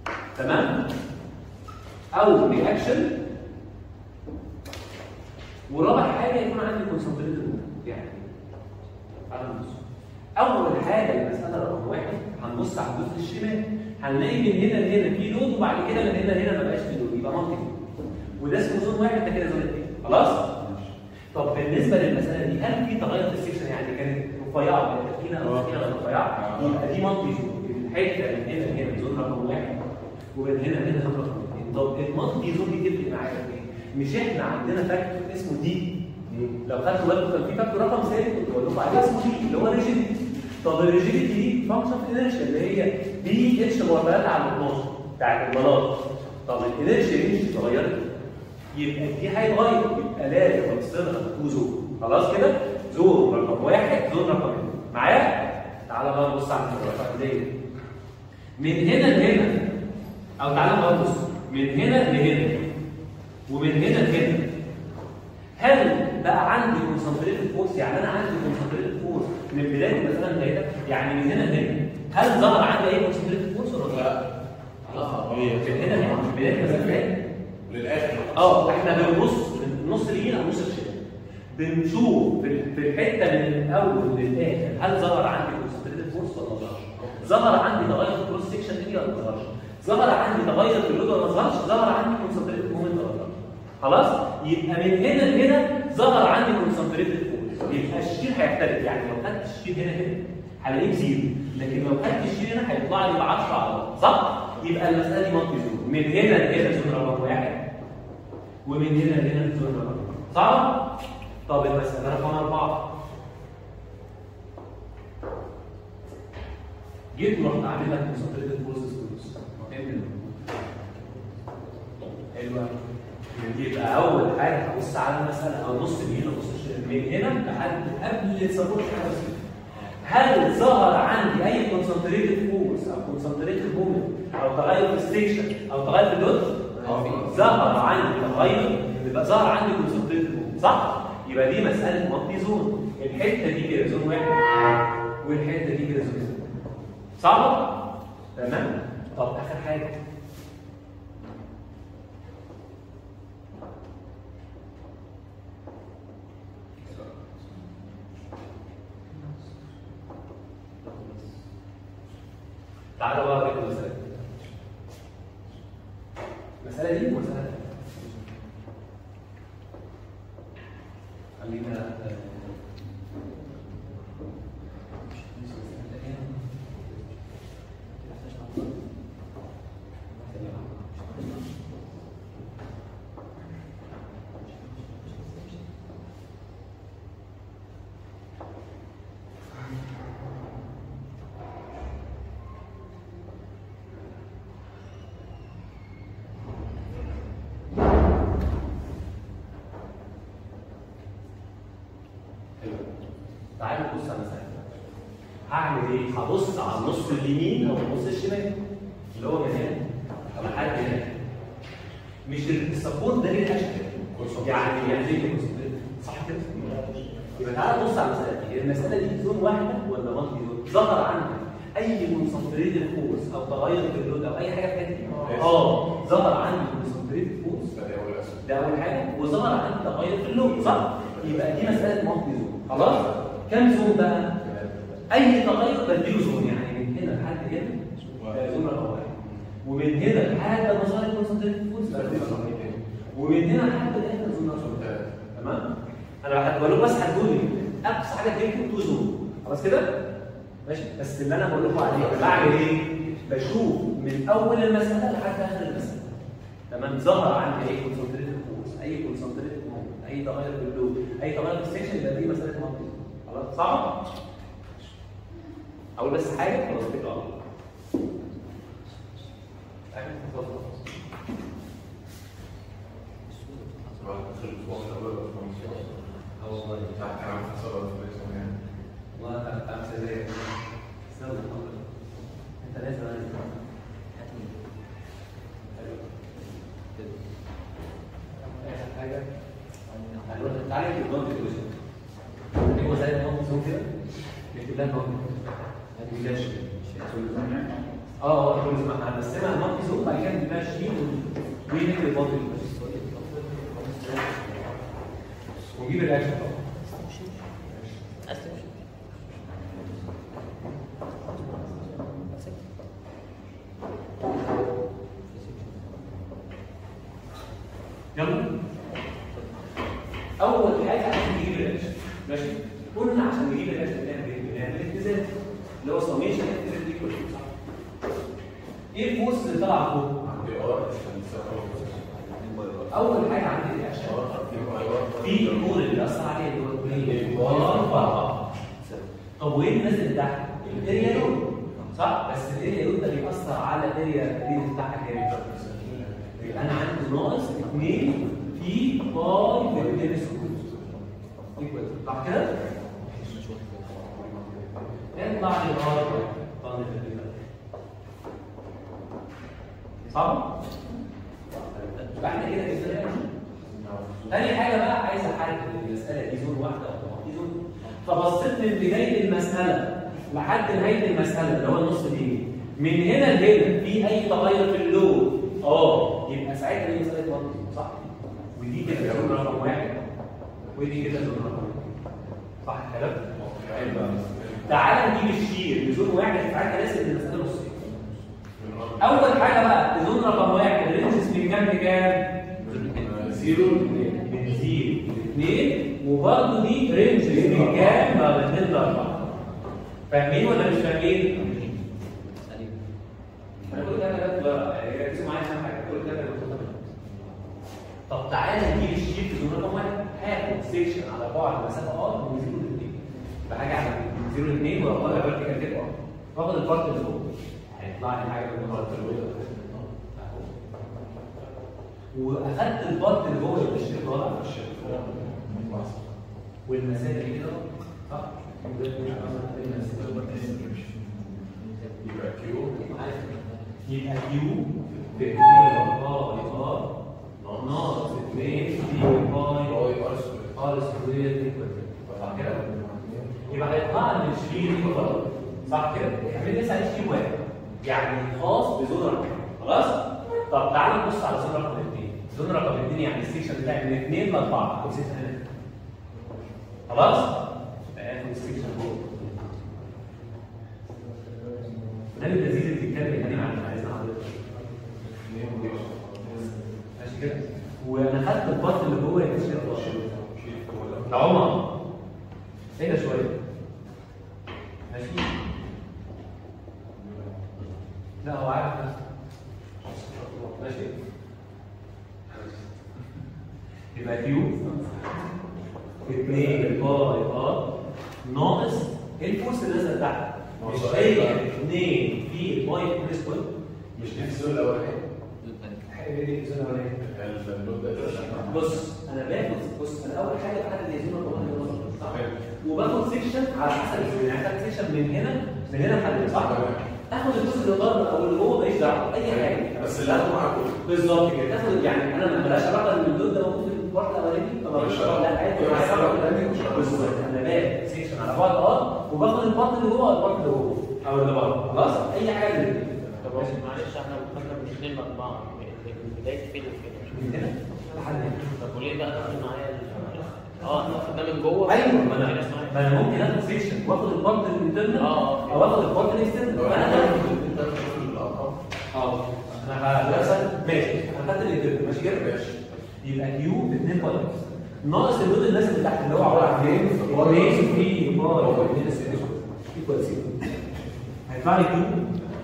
تمام؟ او رياكشن ورابع حاجه يكون عندي كونسنتريتد مومنت يعني تعالوا نبص اول حاجه المساله رقم واحد هنبص على الجزء الشمال هنلاقي من هنا لهنا في لود وبعد كده من هنا لهنا ما بقاش في لود يبقى منطقي وده اسمه زون واحد ده كده زون اثنين خلاص طب بالنسبه للمساله دي هل في تغير في السكشن يعني كانت رفيعه بقت تخينه او تخينه بقت رفيعه يبقى دي منطقي زون الحته من هنا لهنا زون رقم واحد ومن هنا لهنا زون رقم اثنين طب المنطقي زون دي تفرق معايا في ايه؟ مش احنا عندنا فاكتور اسمه دي لو خدتوا بالكم كان في فاكتور رقم ثابت كنت بقول لكم عليه اسمه دي اللي هو الريجيديتي طب الريجيديتي دي فانكشن في الانرشيا اللي هي دي اتش مرتبطه على ال 12 بتاعت المناطق طب الانرشيا دي مش اتغيرت يبقى دي هيتغير يبقى لازم افصلها تو زون خلاص كده زون رقم واحد زون رقم اثنين معايا تعالى بقى نبص على الرقم دي من هنا لهنا او تعالى بقى نبص من هنا لهنا ومن هنا لهنا هل بقى عندي كونسنتريتد فورس يعني انا عندي كونسنتريتد فورس من بدايه مثلا لهنا يعني من هنا لهنا هل ظهر عندي اي كونسنتريتد فورس ولا لا؟ لا من هنا لهنا من بدايه مثلا لهنا للاخر اه احنا بنبص من النص اليمين او النص الشمال بنشوف في في الحته من الاول للاخر هل ظهر عندي كونسنتريتد فورس ولا ما ظهرش؟ ظهر عندي تغير في الكروس سكشن دي ولا ما ظهرش؟ ظهر عندي تغير في اللود ولا ما ظهرش؟ ظهر عندي كونسنتريتد مومنت ولا ما ظهرش؟ خلاص؟ يبقى من هنا لهنا ظهر عندي كونسنتريتد فورس يبقى الشير هيختلف يعني لو خدت الشير هنا هنا هلاقيه بزيرو لكن لو خدت الشير هنا هيطلع لي ب 10 على بعض صح؟ يبقى المساله دي مالتي زون من هنا لهنا زون رقم واحد ومن هنا لهنا زون رقم اثنين. صح؟ طب المساله رقم اربعه جيت ورحت عامل لك كونسنتريتد فورسز كلوز حلوه يبقى اول حاجه هبص على المساله او نص اليمين ونص الشمال من هنا لحد قبل السبورت هل ظهر عندي اي كونسنتريتد فورس او كونسنتريتد مومنت او تغير في الستيشن او تغير في اللود؟ ظهر عندي تغير يبقى ظهر عندي كونسنتريتد مومنت صح؟ يبقى دي مساله مالتي زون الحته دي كده زون واحد والحته دي كده زون اثنين صعبه؟ تمام؟ طب اخر حاجه تعالوا بقى نجيب المسألة دي. المسألة دي ومسألة تانية. خلينا آه، حلو. تعالوا نبص على المسألة هعمل ايه؟ هبص على النص اليمين او النص الشمال اللي هو من هنا او لحد هنا مش السبورت ده ليه اشكال يعني يعني زي الكونسنتريت. صح كده؟ يبقى تعالى نبص على المسألة دي المسألة دي زون واحدة ولا مالتي زون؟ ظهر عندك اي كونسنتريتد فورس او تغير في اللود او اي حاجه في الحته دي اه ظهر عندي كونسنتريتد فورس ده اول اسئله ده اول حاجه وظهر عندي تغير في اللون صح؟ يبقى دي مساله مالتي زون خلاص؟ كام زون بقى؟ اي تغير بديله زون يعني من هنا لحد هنا ده زون رقم واحد ومن هنا لحد ما ظهر الكونسنتريتد فورس بديله زون ومن هنا لحد هنا زون رقم واحد تمام؟ انا هقول لكم بس هتقول لي اقصى حاجه تجيبكم تو زون خلاص كده؟ ماشي بس اللي انا بقول لكم عليه أنا بعمل ايه؟ بشوف من اول المساله لحد اخر المساله تمام ظهر عندي اي كونسنتريتد فورس اي كونسنتريتد مومنت اي تغير في اللود اي تغير في السكشن يبقى دي مساله منطقه خلاص صعب اقول بس حاجه خلاص كده على الله. أيوة، اتفضل. اه والله والله انت بتعمل زي استنى انت لازم حلو. اخر حاجه هنروح تعالى نكتب نوت ديكوزيشن هو زي النوت زون كده نكتب لها نوت هتجيب لها شيء اه اه كل ما هنقسمها نوت زون بعد كده نجيب لها شيء ونكتب نوت ديكوزيشن ونجيب الرياكشن طبعا يلا اول حاجه عشان نجيب الرياكشن ماشي قلنا عشان نجيب الرياكشن بنعمل ايه؟ بنعمل اتزان اللي هو سميشن اتزان دي كل صح ايه الفورس اللي طالعه فوق؟ عندي ار عشان تسافر اول حاجه عندي الرياكشن في النور اللي بيأثر عليه اللي هو أربعة طب وايه اللي نازل تحت؟ الاريا لود صح؟ بس الاريا لود ده بيأثر على الاريا اللي بتاعها كام؟ يبقى انا عندي ناقص 2 في باي بالدين سكوت صح كده؟ يطلع لي ار طن صح؟ يبقى احنا كده كده تاني حاجه بقى عايز احدد المساله دي زون واحده ولا دي زون فبصيت من بدايه المساله لحد نهايه المساله اللي هو النص دي من هنا لهنا في اي تغير في اللود اه يبقى ساعتها دي مساله وان صح ودي كده زون رقم واحد ودي كده زون رقم اثنين صح الكلام؟ تعال نجيب الشير لزون واحد ساعتها لازم المساله نصين اول حاجه بقى زون رقم واحد رينجز من كام لكام؟ زيرو من زيرو لاثنين وبرضه دي رينج من كام؟ ما من اثنين لاربعه. فاهمين ولا مش فاهمين؟ انا كل ده انا بقى يعني ركزوا معايا اهم حاجه كل ده انا طب تعالى نجيب الشيت في زون رقم واحد هاخد سيكشن على بعد مسافه ار من زيرو لاثنين. بحاجه على من زيرو لاثنين واخدها فيرتيكال كده واخد البارت اللي فوق هيطلع لي حاجه من البارت اللي فوق واخدت البارت اللي هو الشيت طالع في الشيت والمسافه دي كده صح؟ يبقى كيو يبقى كيو في 2 باي ار ناقص 2 في باي باي ار سكوير ار سكوير ايكوال صح كده؟ يبقى هيطلع لي الشير دي غلط صح كده؟ اعمل لي ساعه شير واحد يعني خاص بزون رقم خلاص؟ طب تعالى نبص على زون رقم 2 زون رقم 2 يعني السكشن بتاعي من 2 ل 4 او 6 هنا خلاص؟ هاخد السكشن فوق ده اللذيذ اللي بيتكلم يعني عن اللي عايزنا حضرتك ماشي كده؟ وانا خدت البارت اللي جوه الشير ده عمر ايه ده شويه ماشي لا هو عارف نفسه ماشي يبقى كيو في 2 باي ار ناقص ايه الفورس اللي نازله تحت؟ مش هي 2 في الباي كل سكوير مش دي الزون الاولانيه حاجه دي الزون الاولانيه اللود ده بص انا باخد بص انا اول حاجه بحدد الزون الرقميه صح وباخد سيكشن على حسب الزون يعني اخد سيكشن من هنا من هنا لحد هنا، صح اخد الجزء اللي بره او اللي جوه ماليش دعوه اي حاجه بس اللي هاخده معاكم بالظبط كده تاخد يعني انا ما بلاش علاقه ان اللود ده موجود في البارت الاولاني طب مش مش لا عادي مش معايا علاقة. علاقة. مش علاقة. بالظبط انا باخد سيكشن على بعد اه وباخد البارت اللي جوه البارت اللي جوه او اللي بره خلاص اي حاجه من دي. طب بس معلش احنا بنفكر من اثنين لاربعه من بدايه فين وفين من هنا لحد هنا طب وليه بقى داخل معايا ال- اه أنا ده من جوه ايوه ما في انا ناس معايا. ما انا ممكن اخد سيكشن واخد البارت الانترنال اه. او اخد البارت الاكسترنال لو فانا انا ده انت بتاخد الارقام اه انا هدرسها ماشي انا خدت الانترنال ماشي كده ماشي يبقى كيو ب 2 باي ناقص اللود الناس اللي تحت اللي هو عباره عن ايه؟ 2 في باي 2 ايكوال 0 هيطلع لي كيو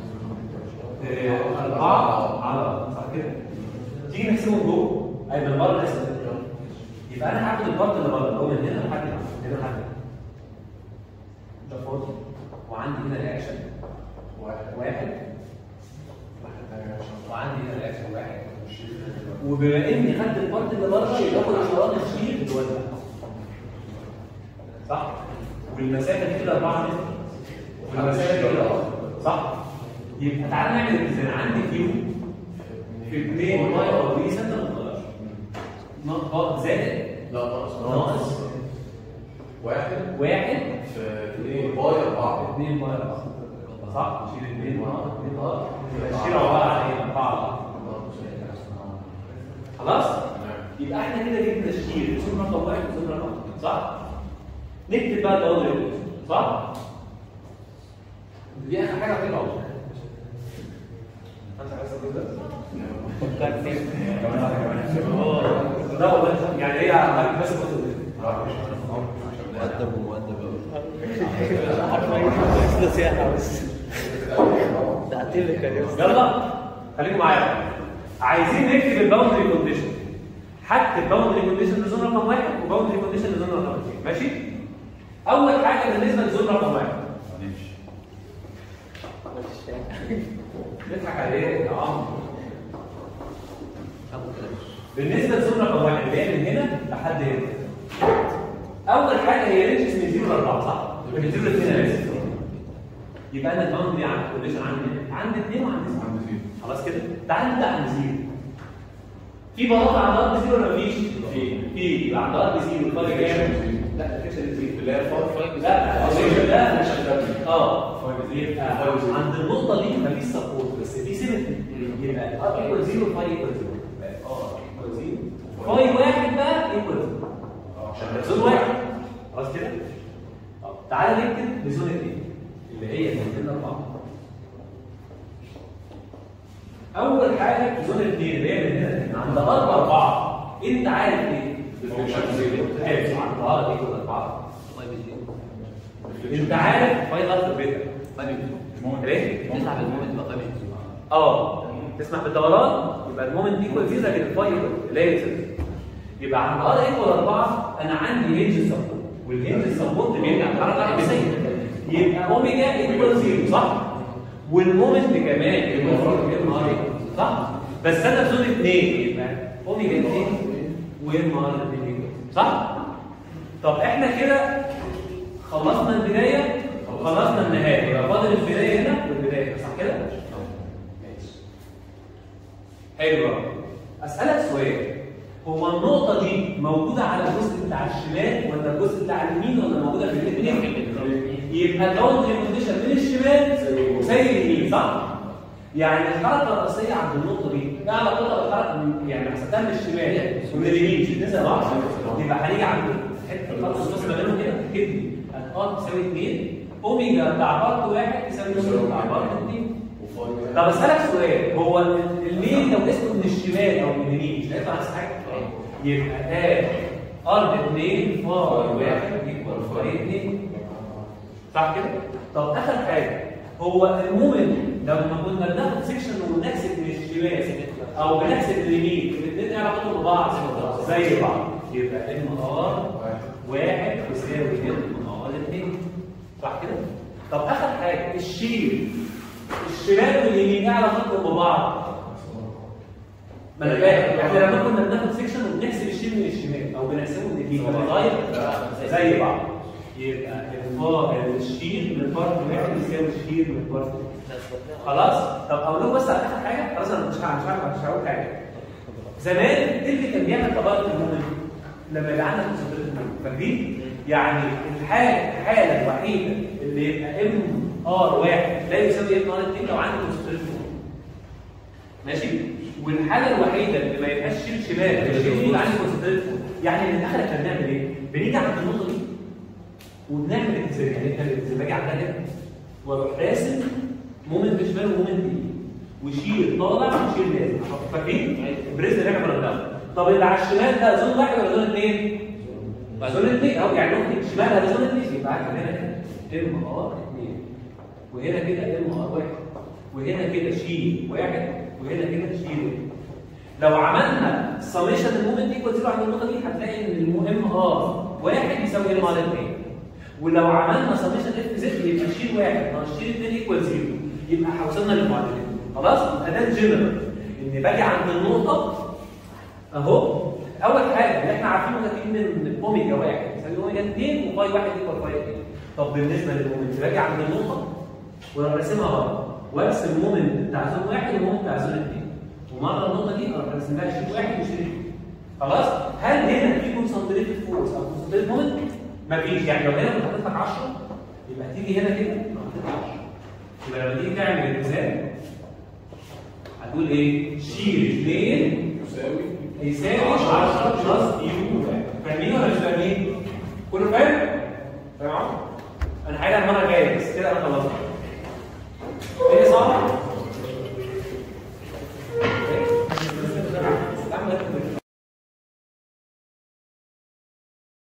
4 على صح كده تيجي نحسبهم جوه اي من بره نحسب يبقى انا هاخد البارت اللي بره اللي هو من هنا لحد هنا من هنا لحد هنا ده فاضي وعندي هنا رياكشن واحد واحد واحد وعندي هنا رياكشن واحد وبما اني خدت البارت اللي بره يبقى اخد اشارات الشير اللي هو ده صح والمسافه دي كده 4 متر والمسافه دي كده أربعة. صح يبقى تعالى نعمل الاتزان عندي كيو في 2 باي او بي سنتر ما تغيرش نقطه زائد لا ناقص ناقص واحد واحد في 2 باي 4 2 باي 4 صح نشيل 2 وناقص 2 ار يبقى الشير عباره عن ايه 4 خلاص يبقى احنا كده جبنا الشير زون رقم واحد وزون رقم اثنين صح؟ نكتب بقى الباوندري كونديشن صح؟ دي اخر حاجه هتطلع انت عايز تقول ده؟ لا والله يعني هي عملت بس مؤدب ومؤدب أوي. ده سياحة بس ده اعتبر يا اسطى يلا خليكم معايا عايزين نكتب الباوندري كونديشن هكتب باوندري كونديشن لزون رقم واحد وباوندري كونديشن لزون رقم اثنين ماشي؟ اول حاجه بالنسبه لزون رقم واحد نضحك على ايه يا عمرو؟ بالنسبه لزون رقم واحد اللي هي من هنا لحد هنا اول حاجه هي رينجز من 0 ل 4 صح؟ من 0 ل 2 انا اسف يبقى انا الباوندري عند الكونديشن عندي عندي 2 وعندي 0 عند زيرو خلاص كده تعال نبدا عند زيرو في بلاطه عند ارض زيرو ولا مفيش؟ في. في يبقى عند ارض زيرو الفرق كام؟ لا الفكره زيرو اللي هي فايف فايف لا الفكره ده مش هتبني. اه فايف زيرو. يبقى فايف زيرو. عند النقطه دي مفيش سبورت بس في سيمتري يبقى ار ايكوال زيرو فاي ايكوال زيرو ار ايكوال زيرو فاي واحد بقى ايكوال زيرو اه عشان ده زون واحد خلاص كده؟ طب تعالى نكتب لزون اثنين اللي هي من اربعه اول حاجه في زون اثنين اللي هي من هنا من عند اربعه اربعه انت عارف ايه؟ Definition زيرو. عارف عند اربعه ايكوال اربعه انت عارف فاي الفا بيتا ليه؟ تسحب المومنت يبقى طيب اه تسمح بالدوران يبقى المومنت ايكوال زيرو لكن الفاي لا يصير يبقى عند ار ايكوال 4 انا عندي هينج سبورت والهينج سبورت بيرجع الحركه العكسيه يبقى اوميجا ايكوال زيرو صح؟ والمومنت كمان ايكوال زيرو ام ار صح؟ بس انا في زون 2 يبقى اوميجا 2 وام ار 2 صح؟ طب احنا كده خلصنا البدايه وخلصنا النهايه يبقى فاضل البدايه هنا والبدايه هنا صح كده؟ ماشي حلو أوي. اسالك سؤال هو النقطه دي موجوده على الجزء بتاع الشمال ولا الجزء بتاع اليمين ولا موجوده في الاثنين يبقى الباوندري كونديشن من الشمال زي اليمين صح يعني الحركه الرئيسيه عند النقطه دي ايه علاقتها بالحركه من- يعني حسبتها من الشمال ومن اليمين مش الاثنين زي بعض يبقى هنيجي عند حته الخط النص ما بينهم كده تكتب لي ار تساوي 2 اوميجا بتاع بارت واحد يساوي اوميجا بتاع بارت 2 طب اسالك سؤال هو الميل لو اسمه من الشمال او من اليمين مش هيطلع نفس حاجه يبقى ده ارض 2 فاي 1 ايكوال فاي 2 صح كده؟ طب اخر حاجه هو المومنت لما كنا بناخد سيكشن ونحسب من الشمال او بنحسب من اليمين الاثنين ايه علاقتهم ببعض زي بعض يبقى ام ار واحد يساوي ام ار 2 صح كده؟ طب اخر حاجه الشيل الشمال واليمين ايه علاقتهم ببعض؟ ما انا فاهم احنا لما كنا بناخد سيكشن وبنحسب الشيل من الشمال او بنحسبه من اليمين وظاهر زي بعض يبقى الفار الشيل من بارت واحد يساوي الشيل من بارت خلاص طب اقول لكم بس على اخر حاجه خلاص انا مش ه- مش ه- مش هقول حاجه زمان ايه اللي كان بيعمل طبقات المومنت لما يبقى عندك مسافات المومنت فاكرين؟ يعني الحاله الحاله الوحيده اللي يبقى ام ار واحد لا يساوي ام ار 2 لو عندك مسافات المومنت ماشي والحاله الوحيده اللي ما يبقاش شيل شمال الشيل يمين عندي مسافات يعني من الاخر احنا بنعمل ايه؟ بنيجي عند النقطه دي وبنعمل التزام يعني انت الالتزام باجي عندها كده واروح راسم مومنت شمال ومومنت يمين وشيل طالع وشيل نازل فاكرين؟ بريزن اللي احنا كنا بنعمله طب اللي على الشمال ده زون واحد ولا زون اثنين؟ بقى زون اثنين اهو يعني ممكن الشمال هذا زون اثنين يبقى عندنا هنا كده ام ار اثنين وهنا كده ام ار واحد وهنا كده شيل واحد وهنا كده شيل واحد لو عملنا سميشن المومنت ايكوال زيرو عند النقطه دي هتلاقي ان الام ار واحد يساوي ام ار 2 ولو عملنا سميشن اف زد يبقى شيل واحد ناقص شيل 2 ايكوال زيرو يبقى وصلنا للمعادلات خلاص يبقى ده الجنرال ان باجي عند النقطه اهو اول حاجه اللي احنا عارفينه ده في من اوميجا واحد يساوي اوميجا 2 وفاي واحد ايكوال فاي 2 طب بالنسبه للمومنت باجي عند النقطه واروح راسمها بره وارسم المومنت بتاع زون واحد والمومنت بتاع زون اثنين ومره النقطه دي اروح راسم لها شيل واحد وشيل اثنين خلاص هل هنا في كونسنتريتد فورس او كونسنتريتد مومنت؟ مفيش يعني لو هنا كنت حاطط لك 10 يبقى تيجي هنا كده تروح حاطط 10 يبقى لما تيجي تعمل الالتزام هتقول ايه؟ شيل 2 يساوي هيساوي 10 بلس يو فاهمين ولا مش فاهمين؟ كله فاهم؟ فاهم يا عمرو؟ انا حاجه المره الجايه بس كده انا خلصت